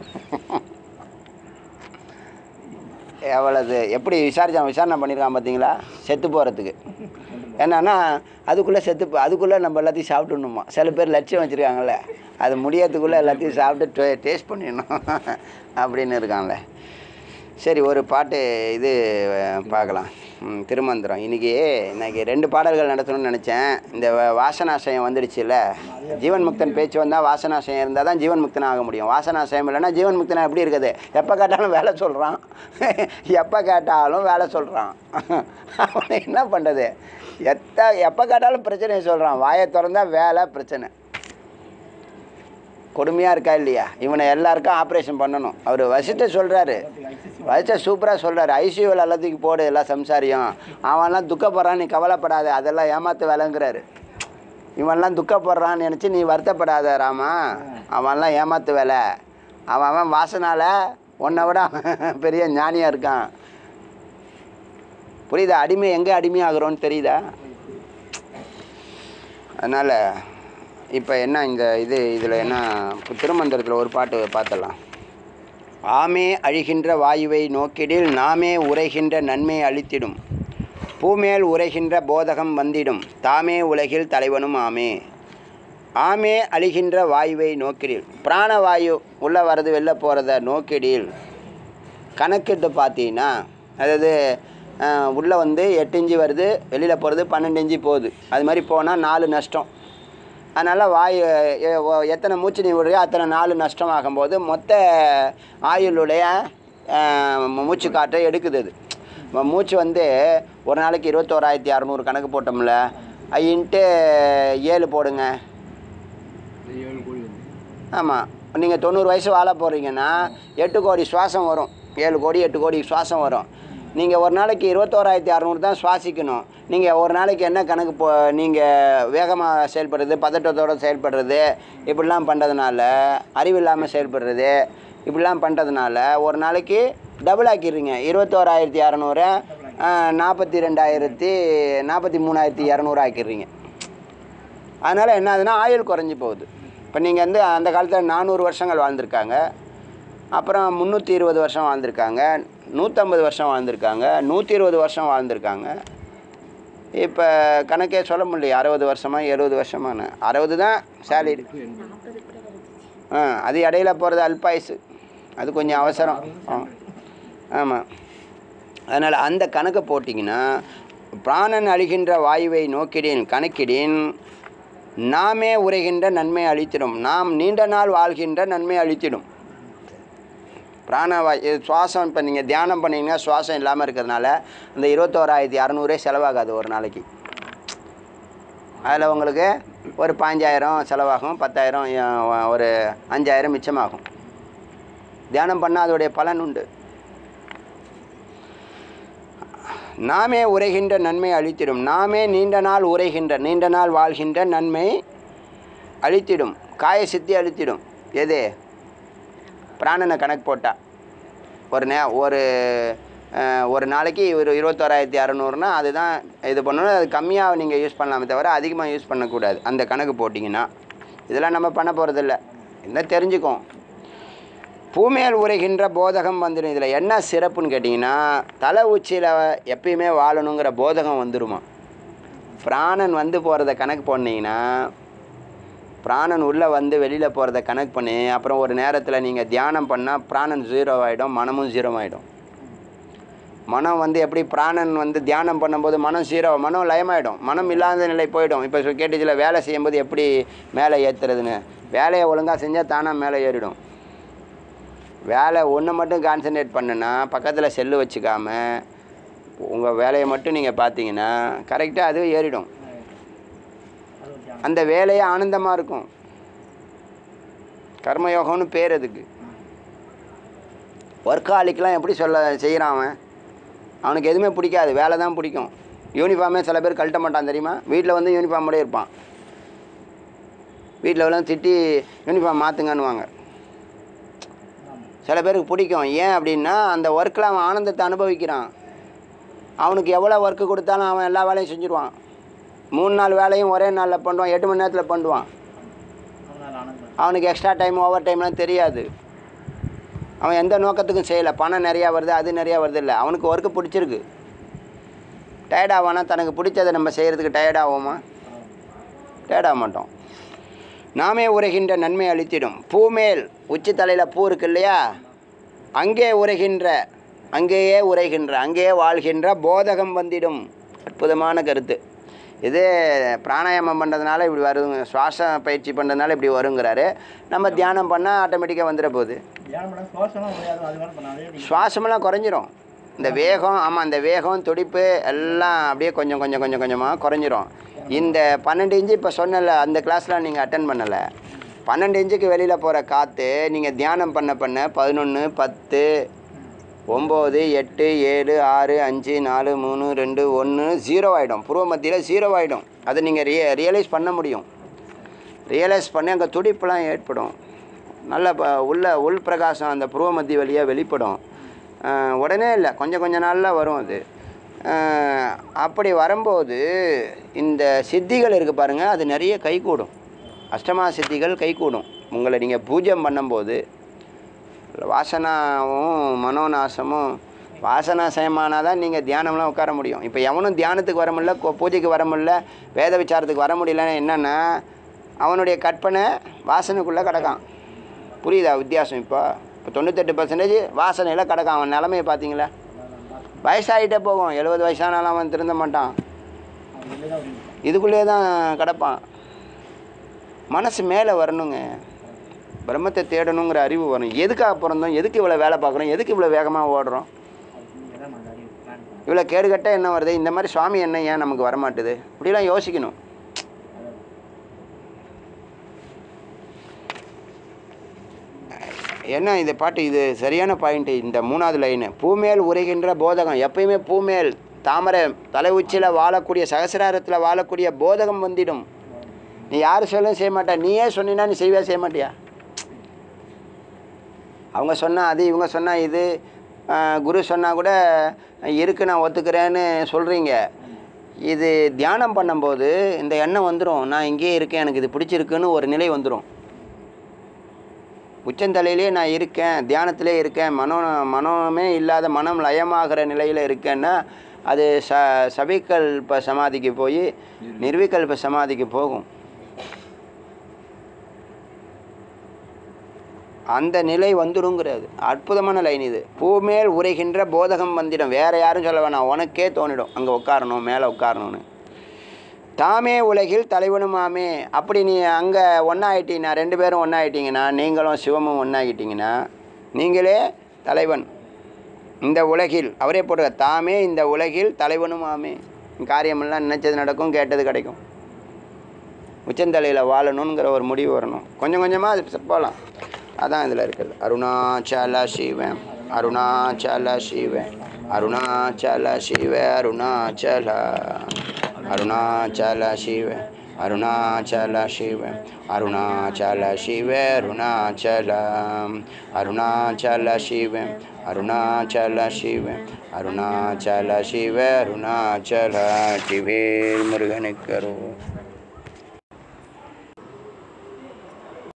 எவ்வளவு எப்படி விசாரிச்சான் விசாரணை பண்ணியிருக்கான் பார்த்தீங்களா செத்து போகிறதுக்கு என்னன்னா அதுக்குள்ளே செத்து போ- அதுக்குள்ளே நம்ம எல்லாத்தையும் சாப்பிட்டுணுமா சில பேர் லட்சியம் வச்சுருக்காங்கல்ல அது முடியறதுக்குள்ளே எல்லாத்தையும் சாப்பிட்டு டேஸ்ட் பண்ணிடணும் அப்படின்னு இருக்காங்களே சரி ஒரு பாட்டு இது அஹ், பார்க்கலாம் ம், திருமந்திரம் இன்னைக்கு இன்னைக்கு ரெண்டு பாடல்கள் நடத்தணும்னு நினச்சேன் இந்த வ- வாசனாசயம் வந்துடுச்சுல்ல ஜீவன் முக்தன் பேச்சு வந்தால் வாசனாசயம் இருந்தால் தான் ஜீவன் முக்தன் ஆக முடியும் வாசனாசயம் இல்லைன்னா ஜீவன் முக்தனா எப்படி இருக்குது எப்போ கேட்டாலும் வேலை சொல்கிறான் எப்போ கேட்டாலும் வேலை சொல்கிறான் அவனை என்ன பண்ணுறது எத்த எப்போ கேட்டாலும் பிரச்சனையை சொல்கிறான் வாயை திறந்தா வேலை பிரச்சனை கொடுமையாக இருக்கா இல்லையா இவனை எல்லாருக்கும் ஆப்ரேஷன் பண்ணணும் அவர் வசிட்ட சொல்கிறாரு வசிட்ட சூப்பராக சொல்கிறாரு ஐசியூவில் எல்லாத்துக்கும் போடு எல்லாம் சம்சாரியம் அவன்லாம் துக்கப்படுறான் நீ கவலைப்படாத அதெல்லாம் ஏமாத்து வேலைங்கிறாரு இவன்லாம் துக்கப்படுறான்னு நினச்சி நீ வருத்தப்படாத ராமா அவன்லாம் ஏமாத்து வேலை அவன் அவன் வாசனால உன்னை விட அவன் பெரிய ஞானியாக இருக்கான் புரியுதா அடிமை எங்கே அடிமையாகிறோன்னு தெரியுதா அதனால் இப்போ என்ன இந்த இது இதில் என்ன இப்ப திருமந்திரத்தில் ஒரு பாட்டு பார்த்துடலாம் ஆமே அழிகின்ற வாயுவை நோக்கிடில் நாமே உரைகின்ற நன்மை அளித்திடும் பூமேல் உரைகின்ற போதகம் வந்திடும் தாமே உலகில் தலைவனும் ஆமே ஆமே அழிகின்ற வாயுவை நோக்கிடில் பிராணவாயு உள்ளே வர்றது வெளில போகிறத நோக்கிடில் கணக்கிட்டு பார்த்தீங்கன்னா அதாவது உள்ளே வந்து எட்டு இன்ச்சு வருது வெளியில் போகிறது பன்னெண்டு இன்ச்சு போகுது அது மாதிரி போனால் நாலு நஷ்டம் அதனால் வாயு எ- ஒ- எத்தனை மூச்சு நீ விடுறியோ அத்தனை நாலு நஷ்டம் ஆகும்போது மொத்த ஆயுளுடைய அஹ், மூச்சு காற்றை எடுக்குது அது ம- மூச்சு வந்து ஒரு நாளைக்கு இருபத்தோராயிரத்தி அறநூறு கணக்கு போட்டோம்ல இன்ட்டு ஏழு போடுங்க இந்த ஏழு கோடி வந்து ஆமாம் நீங்கள் தொண்ணூறு வயசு வாழ போகிறீங்கன்னா எட்டு கோடி சுவாசம் வரும் ஏழு கோடி எட்டு கோடி சுவாசம் வரும் நீங்கள் ஒரு நாளைக்கு இருபத்தோராயிரத்தி அறநூறு தான் சுவாசிக்கணும் நீங்கள் ஒரு நாளைக்கு என்ன கணக்கு போ நீங்கள் வேகமாக செயல்படுறது பதட்டத்தோடு செயல்படுறது இப்படிலாம் பண்ணுறதுனால அறிவில்லாமல் செயல்படுறது இப்படிலாம் பண்ணுறதுனால ஒரு நாளைக்கு டபுள் ஆக்கிடுறீங்க இருபத்தோராயிரத்தி அறநூறு நாற்பத்தி ரெண்டாயிரத்தி நாற்பத்தி மூணாயிரத்தி இரநூறு ஆக்கிடுறீங்க அதனால் என்ன ஆகுதுன்னா ஆயுள் குறைஞ்சி போகுது இப்போ நீங்கள் வந்து அந்த காலத்தில் நானூறு வருஷங்கள் வாழ்ந்திருக்காங்க அப்புறம் முந்நூற்றி இருபது வருஷம் வாழ்ந்திருக்காங்க நூற்றம்பது வருஷம் வாழ்ந்திருக்காங்க நூற்றி இருபது வருஷம் வாழ்ந்திருக்காங்க இப்போ கணக்கே சொல்ல முடியல அறுபது வருஷமா எழுபது வருஷமானு அறுபது தான் சேலரி நாற்பது கூட வருது ஆ அது இடையில போகிறது அல்பாயுசு அது கொஞ்சம் அவசரம் ஆ ஆமாம் அதனால் அந்த கணக்கை போட்டிங்கன்னா பிராணன் அழிகின்ற வாயுவை நோக்கிடின் கணக்கிடின் நாமே உரைகின்ற நன்மை அளித்திடும் நாம் நீண்ட நாள் வாழ்கின்ற நன்மை அளித்திடும் பிராணவாய் இது சுவாசம் இப்போ நீங்கள் தியானம் பண்ணீங்கன்னா சுவாசம் இல்லாமல் இருக்கிறதுனால அந்த இருபத்தோராயிரத்தி அறநூறே செலவாகாது ஒரு நாளைக்கு அதில் உங்களுக்கு ஒரு பாஞ்சாயிரம் செலவாகும் பத்தாயிரம் அஹ், ஒரு அஞ்சாயிரம் மிச்சமாகும் தியானம் பண்ணால் அதோடைய பலன் உண்டு நாமே உரைகின்ற நன்மை அளித்திடும் நாமே நீண்ட நாள் உரைகின்ற நீண்ட நாள் வாழ்கின்ற நன்மை அளித்திடும் காய சித்தி அளித்திடும் எது பிராணனை கணக்கு போட்டா ஒரு நே ஒரு அஹ், ஒரு நாளைக்கு ஒரு இருபத்தோராயிரத்தி அறநூறுனா அதுதான் இது பண்ணணும் அது கம்மியாக நீங்கள் யூஸ் பண்ணலாமே தவிர அதிகமாக யூஸ் பண்ணக்கூடாது அந்த கணக்கு போட்டிங்கன்னா இதெல்லாம் நம்ம பண்ண போகிறதில்ல என்ன தெரிஞ்சுக்கும் பூமேல் உரைகின்ற போதகம் வந்துடும் இதில் என்ன சிறப்புன்னு கேட்டிங்கன்னா தலை உச்சியில் எப்பயுமே வாழணுங்கிற போதகம் வந்துருமா பிராணன் வந்து போகிறத கணக்கு போனீங்கன்னா பிராணன் உள்ளே வந்து வெளியில் போகிறத கணக்கு பண்ணி அப்புறம் ஒரு நேரத்தில் நீங்கள் தியானம் பண்ணால் பிராணன் ஜீரோ ஆகிடும் மனமும் ஜீரோ ஆகிடும் மனம் வந்து எப்படி பிராணன் வந்து தியானம் பண்ணும்போது மனம் ஜீரோ மனம் லயமாயிடும் மனம் இல்லாத நிலை போயிடும் இப்போ கேட்டுச்சில் வேலை செய்யும்போது எப்படி மேலே ஏற்றுறதுன்னு வேலையை ஒழுங்காக செஞ்சால் தானாக மேலே ஏறிடும் வேலை ஒன்று மட்டும் கான்சன்ட்ரேட் பண்ணுனா பக்கத்தில் செல்லு வச்சுக்காம உங்கள் வேலையை மட்டும் நீங்கள் பார்த்தீங்கன்னா கரெக்டாக அது ஏறிடும் அது ஒரு தியானம். அந்த வேலையே ஆனந்தமாக இருக்கும் கர்மயோகம்னு பேர் அதுக்கு ஒர்க்காலிக்கெலாம் எப்படி சொல்ல செய்கிறான் அவன் அவனுக்கு எதுவுமே பிடிக்காது வேலை தான் பிடிக்கும் யூனிஃபார்மே சில பேர் கழட்ட மாட்டான் தெரியுமா வீட்டில் வந்து யூனிஃபார்மோடய இருப்பான் வீட்டில் எல்லாம் திட்டி யூனிஃபார்ம் மாற்றுங்கன்னுவாங்க ஆமா. சில பேருக்கு பிடிக்கும் ஏன் அப்படின்னா அந்த ஒர்க்கில் அவன் ஆனந்தத்தை அனுபவிக்கிறான் அவனுக்கு எவ்வளோ ஒர்க்கு கொடுத்தாலும் அவன் எல்லா வேலையும் செஞ்சுருவான் மூணு நாள் வேலையும் ஒரே நாளில் பண்ணுவான் எட்டு மணி நேரத்தில் பண்ணுவான் அவனால ஆனந்தம் அவனுக்கு எக்ஸ்ட்ரா டைம் ஓவர் டைம்லாம் தெரியாது அவன் எந்த நோக்கத்துக்கும் செய்யலை பணம் நிறையா வருது அது நிறையா வருது இல்லை அவனுக்கு ஒர்க்கு பிடிச்சிருக்கு டயர்ட் ஆவானா தனக்கு பிடிச்சதை நம்ம செய்கிறதுக்கு டயர்ட் ஆகுமா டயர்ட் ஆக மாட்டோம் நாமே உரைகின்ற நன்மை அளித்திடும் பூமேல் உச்சி தலையில் பூ இருக்கு இல்லையா அங்கே உரைகின்ற அங்கேயே உரைகின்ற அங்கேயே வாழ்கின்ற போதகம் வந்திடும் அற்புதமான கருத்து இது பிராணாயாமம் பண்ணுறதுனால இப்படி வருங்க சுவாச பயிற்சி பண்ணுறதுனால இப்படி வருங்கிறாரு நம்ம தியானம் பண்ணால் ஆட்டோமேட்டிக்காக வந்துட போகுது தியானம் பண்ண சுவாசம்லாம் முடியாது அது வேணும் பண்ணாதே நீங்க சுவாசமெல்லாம் குறைஞ்சிரும் இந்த வேகம் ஆமாம் இந்த வேகம் துடிப்பு எல்லாம் அப்படியே கொஞ்சம் கொஞ்சம் கொஞ்சம் கொஞ்சமாக குறைஞ்சிரும் இந்த பன்னெண்டு இன்ச்சு இப்போ சொன்னல அந்த கிளாஸ்லாம் நீங்கள் அட்டன் பண்ணலை பன்னெண்டு இன்ச்சுக்கு வெளியில் போகிற காற்று நீங்கள் தியானம் பண்ண பண்ண பதினொன்று பத்து ஒம்பது எட்டு ஏழு ஆறு அஞ்சு நாலு மூணு ரெண்டு ஒன்று ஜீரோ ஆகிடும் பூர்வ மத்தியில் ஜீரோ ஆகிடும் அதை நீங்கள் ரிய ரியலைஸ் பண்ண முடியும் ரியலைஸ் பண்ணி அங்கே துடிப்புலாம் ஏற்படும் நல்ல ப- உள்ள உள் பிரகாசம் அந்த புருவ மத்திய வழியாக வெளிப்படும் அஹ் உடனே இல்லை கொஞ்சம் கொஞ்ச நாளில் வரும் அது அஹ் அப்படி வரும்போது இந்த சித்திகள் இருக்குது பாருங்கள் அது நிறைய கைகூடும் அஷ்டமா சித்திகள் கைகூடும் உங்களை நீங்கள் பூஜை பண்ணும்போது வாசனாவும் மனோநாசமும் வாசனா சயமானால் தான் நீங்கள் தியானம்லாம் உட்கார முடியும் இப்போ எவனும் தியானத்துக்கு வர முடியல கோ- பூஜைக்கு வர முடியல வேத விசாரத்துக்கு வர முடியலன்னு என்னென்னா அவனுடைய கற்பனை வாசனைக்குள்ளே கிடக்கான் புரியுதா வித்தியாசம் இப்போ இப்போ தொண்ணூத்தெட்டு பர்சன்டேஜ் வாசனையில் கிடக்கான் அவன் நிலமையை பார்த்தீங்களா வயசாகிட்டே போகும் எழுபது வயசானாலும் அவன் திருந்த மாட்டான் அவன் வெளியே தான் விடுவான். இதுக்குள்ளே தான் கிடப்பான் மனசு மேலே வரணுங்க பிரம்மத்தை தேடணுங்கிற அறிவு வரும் எதுக்காக பிறந்தோம் எதுக்கு இவ்வளோ வேலை பார்க்குறோம் எதுக்கு இவ்வளோ வேகமாக ஓடுறோம் அவனுக்கு இதான் அந்த அறிவு பிளான் பண்ண இவ்வளோ கேடுகட்ட என்ன வருது இந்த மாதிரி சுவாமி என்ன ஏன் நமக்கு வரமாட்டுது இப்படிலாம் யோசிக்கணும் அதான் என்ன இந்த பாட்டு இது சரியான பாயிண்ட்டு இந்த மூணாவது லைனு பூமேல் உரைகின்ற போதகம் எப்பயுமே பூமேல் தாமரை தலை உச்சியில் வாழக்கூடிய சகசிராரத்தில் வாழக்கூடிய போதகம் வந்துடும் நீ யார் சொல்லும் செய்ய மாட்டா நீயே சொன்னீன்னா நீ செய்வே செய்ய மாட்டியா அவங்க சொன்னா அது இவங்க சொன்னா இது ஆஹ், குரு சொன்னால் கூட இருக்கு நான் ஒத்துக்கிறேன்னு சொல்கிறீங்க இது தியானம் பண்ணும்போது இந்த எண்ணம் வந்துடும் நான் இங்கேயே இருக்கேன் எனக்கு இது பிடிச்சிருக்குன்னு ஒரு நிலை வந்துடும் உச்சந்தலையிலே நான் இருக்கேன் தியானத்திலே இருக்கேன் மனோ மனோமே இல்லாத மனம் லயமாகிற நிலையில் இருக்கேன்னா அது ச சபிகல்ப சமாதிக்கு போய் நிர்விகல்ப சமாதிக்கு போகும் அந்த நிலை வந்துடுங்கிறது அற்புதமான லைன் இது பூமேல் உரைகின்ற போதகம் வந்திடும் வேற யாரும் சொல்ல வேணாம் உனக்கே தோணிடும் அங்கே உட்காரணும் மேலே உட்காரணும்னு தாமே உலகில் தலைவனுமாமே அப்படி நீ அங்கே ஒன்றாயிட்டீங்கன்னா ரெண்டு பேரும் ஒன்றாயிட்டீங்கன்னா நீங்களும் சிவமும் ஒன்றாகிட்டீங்கன்னா நீங்களே தலைவன் இந்த உலகில் அவரே போடுற தாமே இந்த உலகில் தலைவனுமாமே காரியமெல்லாம் நினச்சது நடக்கும் கேட்டது கிடைக்கும் உச்சந்தலையில் வாழணுங்கிற ஒரு முடிவு வரணும் கொஞ்சம் கொஞ்சமாக அது போகலாம் அதான் இதில் இருக்குது அருணாச்சல சிவன் அருணாச்சல சிவன் அருணாச்சல சிவ அருணாச்சல அருணாச்சல சிவ அருணாச்சல சிவ அருணாச்சல சிவ அருணாச்சல அருணாச்சல சிவ அருணாச்சல சிவ அருணாச்சல சிவ அருணாச்சல சிவேல் முருகனுக்கு அருள்